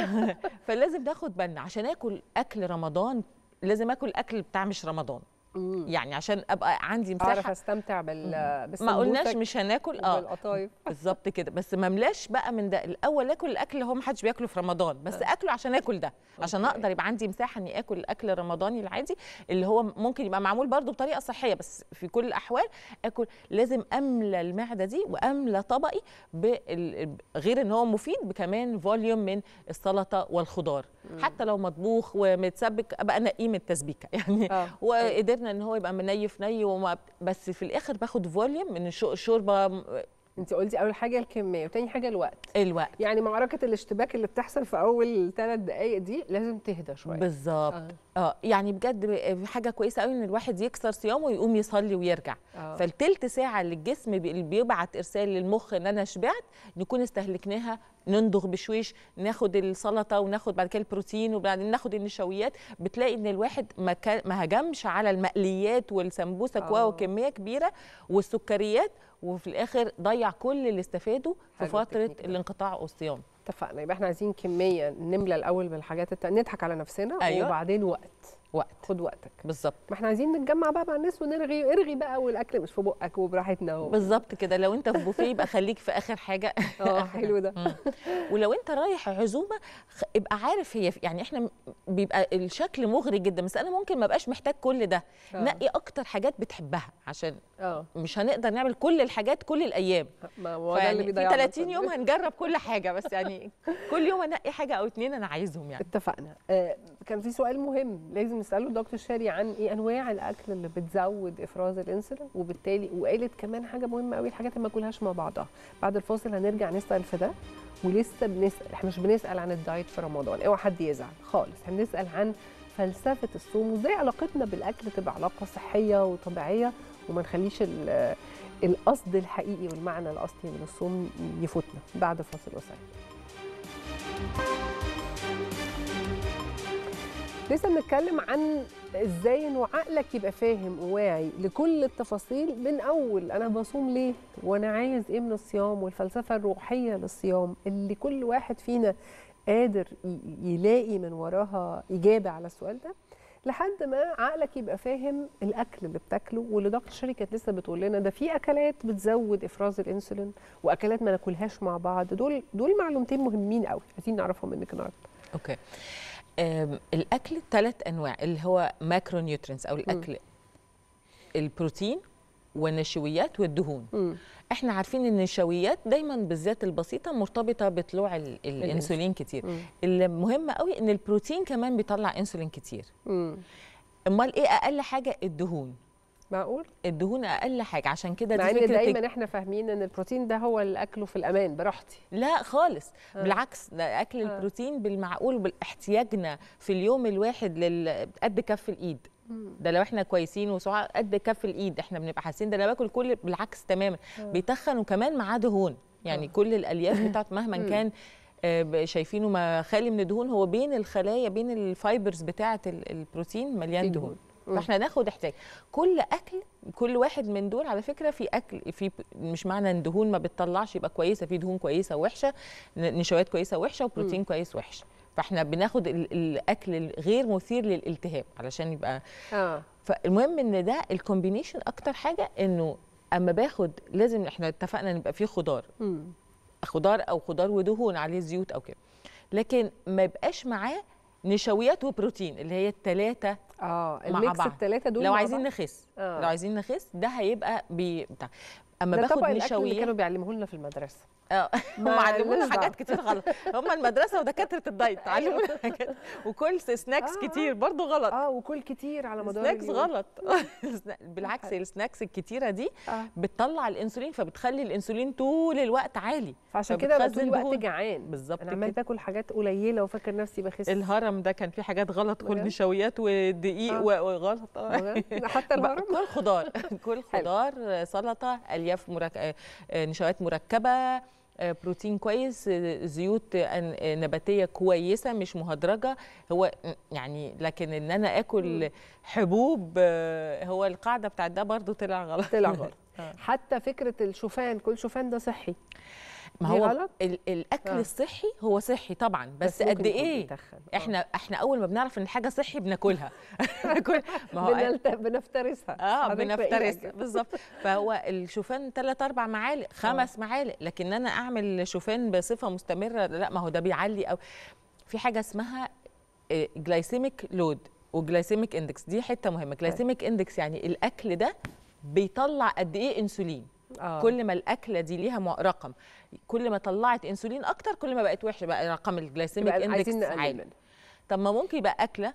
فلازم ناخد بالنا عشان اكل اكل رمضان لازم اكل اكل بتاع مش رمضان مم. يعني عشان ابقى عندي اعرف مساحه استمتع بال ما قلناش بالسمبوسك مش هناكل اه وبالقطايف بالظبط كده بس ما ملاش بقى من ده الاول اكل الاكل اللي هو ما حدش بياكله في رمضان بس اكله عشان اكل ده عشان أوكي. اقدر يبقى عندي مساحه اني اكل الاكل الرمضاني العادي اللي هو ممكن يبقى معمول برضو بطريقه صحيه بس في كل الاحوال اكل لازم املى المعده دي واملى طبقي بال... غير ان هو مفيد بكمان فوليوم من السلطه والخضار حتى لو مطبوخ ومتسبك ابقى انقيه من التسبيكه يعني آه. وقدرنا ان هو يبقى منيف ني وما بس في الاخر باخد فوليوم من الشو- الشوربه انت قلتي اول حاجه الكميه وتاني حاجه الوقت الوقت يعني معركه الاشتباك اللي بتحصل في اول ثلاث دقائق دي لازم تهدى شويه بالظبط آه. اه يعني بجد ب- حاجه كويسه قوي ان الواحد يكسر صيامه ويقوم يصلي ويرجع آه. فالتلت ساعه اللي الجسم بي- اللي بيبعت ارسال للمخ ان انا شبعت نكون استهلكناها نندغ بشويش ناخد السلطه وناخد بعد كده البروتين وبعدين ناخد النشويات بتلاقي ان الواحد ما كان- ما هجمش على المقليات والسمبوسك آه. وكميه كبيره والسكريات وفي الاخر ضيع كل اللي استفاده في حلو فتره التكنيك ده. الانقطاع والصيام اتفقنا يبقى احنا عايزين كميه نملى الاول بالحاجات الت... نضحك على نفسنا أيوة. وبعدين وقت وقت خد وقتك بالظبط ما احنا عايزين نتجمع بقى مع الناس ونرغي ارغي بقى والاكل مش في بقك وبراحتنا و... بالظبط كده لو انت في بوفيه يبقى خليك في اخر حاجه اه حلو ده مم. ولو انت رايح عزومه خ- ابقى عارف هي يعني احنا م- بيبقى الشكل مغري جدا بس انا ممكن ما بقاش محتاج كل ده آه. نقي اكتر حاجات بتحبها عشان اه مش هنقدر نعمل كل الحاجات كل الايام ما هو ده اللي فيعني في بيضيعنا 30 يوم هنجرب كل حاجه بس يعني كل يوم انقي حاجه او اتنين انا عايزهم يعني اتفقنا آه كان في سؤال مهم لازم نساله دكتور شاري عن ايه انواع الاكل اللي بتزود افراز الانسولين وبالتالي وقالت كمان حاجه مهمه قوي الحاجات اللي ما كلهاش مع بعضها بعد الفاصل هنرجع نسال في ده ولسه بنسال احنا مش بنسال عن الدايت في رمضان اوعى حد يزعل خالص هنسال عن فلسفه الصوم وازاي علاقتنا بالاكل تبقى علاقه صحيه وطبيعيه وما نخليش ال- القصد الحقيقي والمعنى الاصلي من الصوم يفوتنا بعد فاصل قصير لسه بنتكلم عن ازاي انه عقلك يبقى فاهم وواعي لكل التفاصيل من اول انا بصوم ليه وانا عايز ايه من الصيام والفلسفه الروحيه للصيام اللي كل واحد فينا قادر ي- يلاقي من وراها اجابه على السؤال ده لحد ما عقلك يبقى فاهم الاكل اللي بتاكله واللي دكتور شري كانت لسه بتقول لنا ده في اكلات بتزود افراز الانسولين واكلات ما ناكلهاش مع بعض دول دول معلومتين مهمين قوي عايزين نعرفهم منك النهارده اوكي آم، الاكل ثلاث انواع اللي هو ماكرو نيوترينز او الاكل البروتين والنشويات والدهون مم. احنا عارفين ان النشويات دايما بالذات البسيطه مرتبطه بطلوع ال- الانسولين كتير مم. المهم قوي ان البروتين كمان بيطلع انسولين كتير مم. امال ايه اقل حاجه الدهون معقول الدهون اقل حاجه عشان كده مع دي ان فكره دايما احنا فاهمين ان البروتين ده هو اللي اكله في الامان براحتي لا خالص آه. آه. بالعكس ده اكل آه. آه. البروتين بالمعقول باحتياجنا في اليوم الواحد لل... قد كف الايد ده لو احنا كويسين وسعاء قد كف الايد احنا بنبقى حاسين ده انا باكل كل بالعكس تماما آه. بيتخن وكمان معاه دهون يعني آه. كل الالياف بتاعته مهما مم. كان آه، ب- شايفينه ما خالي من الدهون هو بين الخلايا بين الفايبرز بتاعه ال- البروتين في مليان دهون. دهون مم. فاحنا ناخد احتياج كل اكل كل واحد من دول على فكره في اكل في مش معنى ان دهون ما بتطلعش يبقى كويسه في دهون كويسه ووحشه ن- نشويات كويسه ووحشه وبروتين كويس وحش فاحنا بناخد ال- الاكل الغير مثير للالتهاب علشان يبقى اه فالمهم ان ده الكومبينيشن اكتر حاجه انه اما باخد لازم احنا اتفقنا ان يبقى فيه خضار مم. خضار او خضار ودهون عليه زيوت او كده لكن ما يبقاش معاه نشويات وبروتين اللي هي الثلاثه اه مع الميكس بعض. الثلاثه دول لو مع عايزين بعض؟ نخس آه. لو عايزين نخس ده هيبقى بي بتاع اما ده باخد طبق الاكل اللي نشويات كانوا بيعلموه لنا في المدرسه اه هم ما علمونا لناش حاجات دعوة. كتير غلط هم المدرسه ودكاتره الدايت علمونا حاجات وكل سناكس آه. كتير برضو غلط اه وكل كتير على مدار سناكس اليوم. غلط بالعكس السناكس الكتيره دي آه. بتطلع الانسولين فبتخلي الانسولين طول الوقت عالي فعشان كده بقى طول فبتخزن الوقت دهون. جعان بالظبط انا عمال كده. باكل حاجات قليله وفاكر نفسي بخس الهرم ده كان فيه حاجات غلط كل بجد؟ نشويات ودقيق آه. و- وغلط آه. بجد؟ حتى بقى الهرم كل خضار كل خضار سلطه الياف مرك... آه، آه، نشويات مركبه آه، بروتين كويس آه، زيوت آه، آه، نباتيه كويسه مش مهدرجه هو يعني لكن ان انا اكل حبوب آه، هو القاعده بتاعت ده برضو طلع غلط طلع غلط آه. حتى فكره الشوفان كل شوفان ده صحي ما دي هو غلط؟ ال- الاكل آه. الصحي هو صحي طبعا بس, ممكن قد يكون ايه بيتخن. آه. احنا احنا اول ما بنعرف ان الحاجه صحي بناكلها بناكل- ما هو بنلت... بنفترسها اه حضرتك بنفترس بإيدك. بالظبط فهو الشوفان ثلاث اربع معالق خمس معالق لكن انا اعمل شوفان بصفه مستمره لا ما هو ده بيعلي او في حاجه اسمها جلايسيميك لود وجلايسيميك اندكس دي حته مهمه جلايسيميك اندكس يعني الاكل ده بيطلع قد ايه انسولين آه. كل ما الاكله دي ليها مع- رقم كل ما طلعت انسولين اكتر كل ما بقت وحشه بقى رقم الجلايسيميك يبقى اندكس عايزين نقلل عالي منه. طب ما ممكن يبقى اكله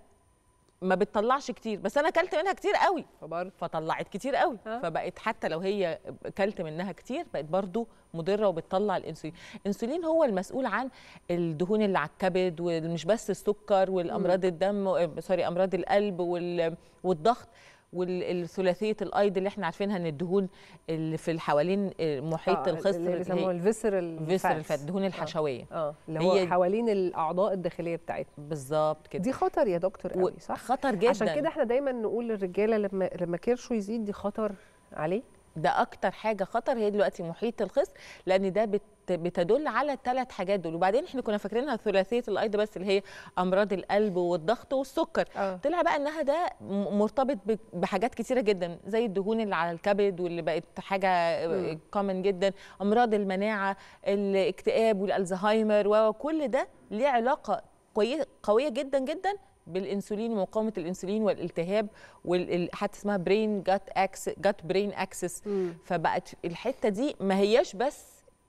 ما بتطلعش كتير بس انا اكلت منها كتير قوي فبرضه فطلعت كتير قوي آه. فبقت حتى لو هي اكلت منها كتير بقت برضو مضره وبتطلع الانسولين الانسولين هو المسؤول عن الدهون اللي على الكبد ومش بس السكر والامراض الدم آه، سوري امراض القلب وال- والضغط والثلاثيه الايض اللي احنا عارفينها ان الدهون اللي في حوالين آه، محيط آه، الخصر اللي بيسموها الفيسرال فيسر الفات الدهون الحشويه اه اللي هو هي- حوالين الاعضاء الداخليه بتاعتنا بالظبط كده دي خطر يا دكتور قوي صح خطر جدا عشان كده احنا دايما نقول للرجاله لما لما كرشه يزيد دي خطر عليه ده اكتر حاجه خطر هي دلوقتي محيط الخصر لان ده بت بتدل على الثلاث حاجات دول وبعدين احنا كنا فاكرينها ثلاثيه الايض بس اللي هي امراض القلب والضغط والسكر آه. طلع بقى انها ده م- مرتبط ب- بحاجات كتيره جدا زي الدهون اللي على الكبد واللي بقت حاجه مم. كومن جدا امراض المناعه الاكتئاب والالزهايمر وكل ده ليه علاقه كوي- قويه جدا جدا بالانسولين ومقاومه الانسولين والالتهاب وحتى اسمها برين جات اكس جات برين اكسس مم. فبقت الحته دي ما هياش بس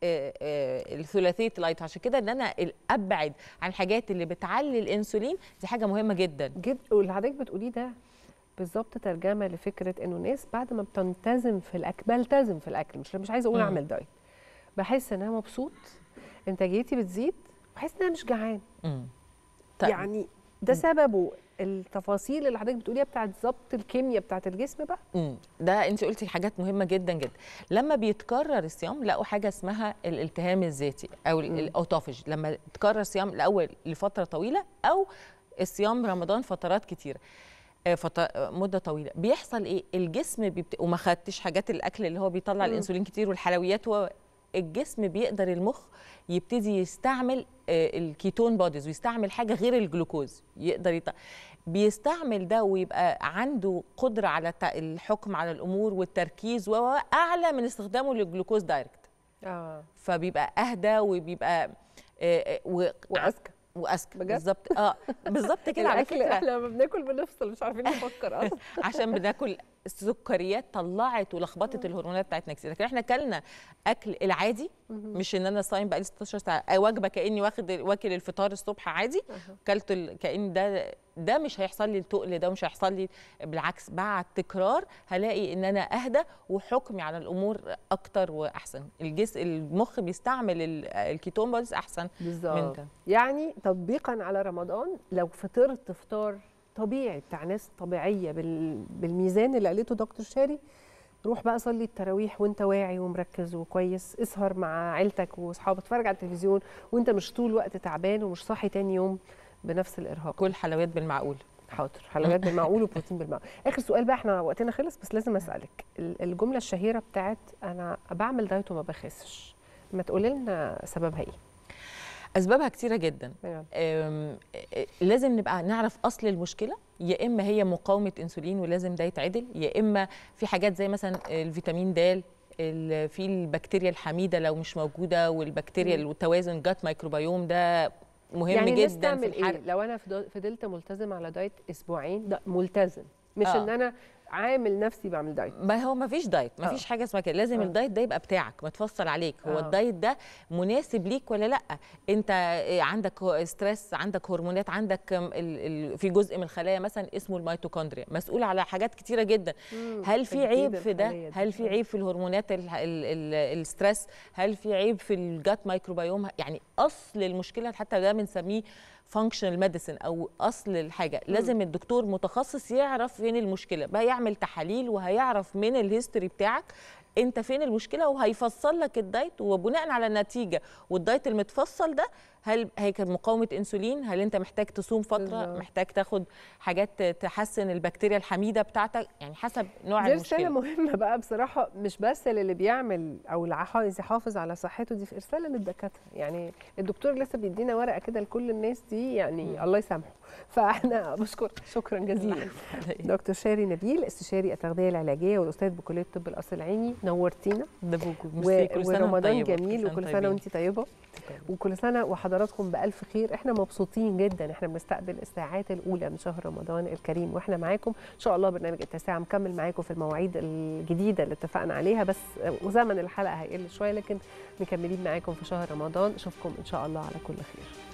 آه، آه، الثلاثيه اللايت عشان كده ان انا ال- ابعد عن الحاجات اللي بتعلي الانسولين دي حاجه مهمه جدا جد واللي حضرتك بتقوليه ده بالظبط ترجمه لفكره انه الناس بعد ما بتلتزم في الاكل بلتزم في الاكل مش مش عايزه اقول مم. اعمل دايت بحس ان انا مبسوط انتاجيتي بتزيد بحس ان انا مش جعان مم. طيب. يعني ده سببه التفاصيل اللي حضرتك بتقوليها بتاعت ضبط الكيمياء بتاعت الجسم بقى امم ده انت قلتي حاجات مهمه جدا جدا لما بيتكرر الصيام لقوا حاجه اسمها الالتهام الذاتي او ال- الاوتوفج لما تكرر صيام الاول لفتره طويله او الصيام رمضان فترات كتيره آه، فط- آه، مده طويله بيحصل ايه الجسم بيبت... وما خدتش حاجات الاكل اللي هو بيطلع مم. الانسولين كتير والحلويات هو الجسم بيقدر المخ يبتدي يستعمل آه، الكيتون بوديز ويستعمل حاجه غير الجلوكوز يقدر يط... بيستعمل ده ويبقى عنده قدره على الت- الحكم على الامور والتركيز وهو اعلى من استخدامه للجلوكوز دايركت اه فبيبقى اهدى وبيبقى آه، آه، و... واذكى واذكى بجد؟ بالظبط اه بالظبط كده على الاكل فكره احنا لما بناكل بنفصل مش عارفين نفكر اصلا عشان بناكل السكريات طلعت ولخبطت الهرمونات بتاعتنا كتير لكن احنا كلنا اكل العادي مش ان انا صايم بقالي 16 ساعه أي وجبه كاني واخد واكل الفطار الصبح عادي كلت ال- كان ده ده مش هيحصل لي التقل ده مش هيحصل لي بالعكس بعد تكرار هلاقي ان انا اهدى وحكمي على الامور اكتر واحسن الجسم المخ بيستعمل ال- الكيتون بوديز احسن من بالظبط ده يعني تطبيقا على رمضان لو فطرت فطار طبيعي بتاع ناس طبيعيه بال... بالميزان اللي قالته دكتور شاري روح بقى صلي التراويح وانت واعي ومركز وكويس اسهر مع عيلتك واصحابك اتفرج على التلفزيون وانت مش طول الوقت تعبان ومش صاحي تاني يوم بنفس الارهاق كل حلويات بالمعقول حاضر حلويات بالمعقول وبروتين بالمعقول اخر سؤال بقى احنا وقتنا خلص بس لازم اسالك ال- الجمله الشهيره بتاعت انا بعمل دايت وما بخسش ما تقولي لنا سببها ايه اسبابها كتيره جدا يلا. أم، آه، لازم نبقى نعرف اصل المشكله يا اما هي مقاومه انسولين ولازم ده يتعدل يا اما في حاجات زي مثلا الفيتامين د ال- في البكتيريا الحميده لو مش موجوده والبكتيريا مم. والتوازن جات ميكروبيوم ده مهم يعني الناس جدا في تعمل الحرق ايه لو انا فضل- فضلت ملتزم على دايت اسبوعين ده ملتزم مش آه. ان انا عامل نفسي بعمل دايت ما هو ما فيش دايت ما آه. فيش حاجه اسمها كده لازم آه. الدايت ده يبقى بتاعك متفصل عليك هو آه. الدايت ده مناسب ليك ولا لا انت إيه، عندك هو- ستريس عندك هرمونات عندك م- ال- ال- في جزء من الخلايا مثلا اسمه الميتوكوندريا مسؤول على حاجات كتيره جدا مم. هل في تجديد عيب في ده الخلية دي. هل في عيب في الهرمونات ال- ال- ال- الستريس هل في عيب في الجات مايكروبيوم يعني اصل المشكله حتى ده بنسميه فانكشنال ميديسن او اصل الحاجه لازم الدكتور متخصص يعرف فين المشكله بقى يعمل تحاليل وهيعرف من الهيستوري بتاعك انت فين المشكله وهيفصل لك الدايت وبناء على النتيجه والدايت المتفصل ده هل هي كانت مقاومه انسولين هل انت محتاج تصوم فتره بالظبط. محتاج تاخد حاجات تحسن البكتيريا الحميده بتاعتك يعني حسب نوع دي المشكله رسالة مهمة بقى بصراحة مش بس للي بيعمل أو اللي عايز يحافظ على صحته دي رسالة للدكاترة يعني الدكتور لسه بيدينا ورقة كده لكل الناس دي يعني الله يسامحه فاحنا بشكر شكرا جزيلا دكتور شاري نبيل استشاري التغذية العلاجية والأستاذ بكلية طب القصر العيني نورتينا ده بوجو و... ميرسي، كل سنة وانت ورمضان طيبة، جميل وكل سنة طيبين. وانت طيبة وكل سنة وحضراتكم بألف خير احنا مبسوطين جدا احنا بنستقبل الساعات الأولى من شهر رمضان الكريم واحنا معاكم إن شاء الله برنامج التاسعة مكمل معاكم في المواعيد الجديدة اللي اتفقنا عليها بس وزمن الحلقة هيقل شوية لكن مكملين معاكم في شهر رمضان اشوفكم إن شاء الله على كل خير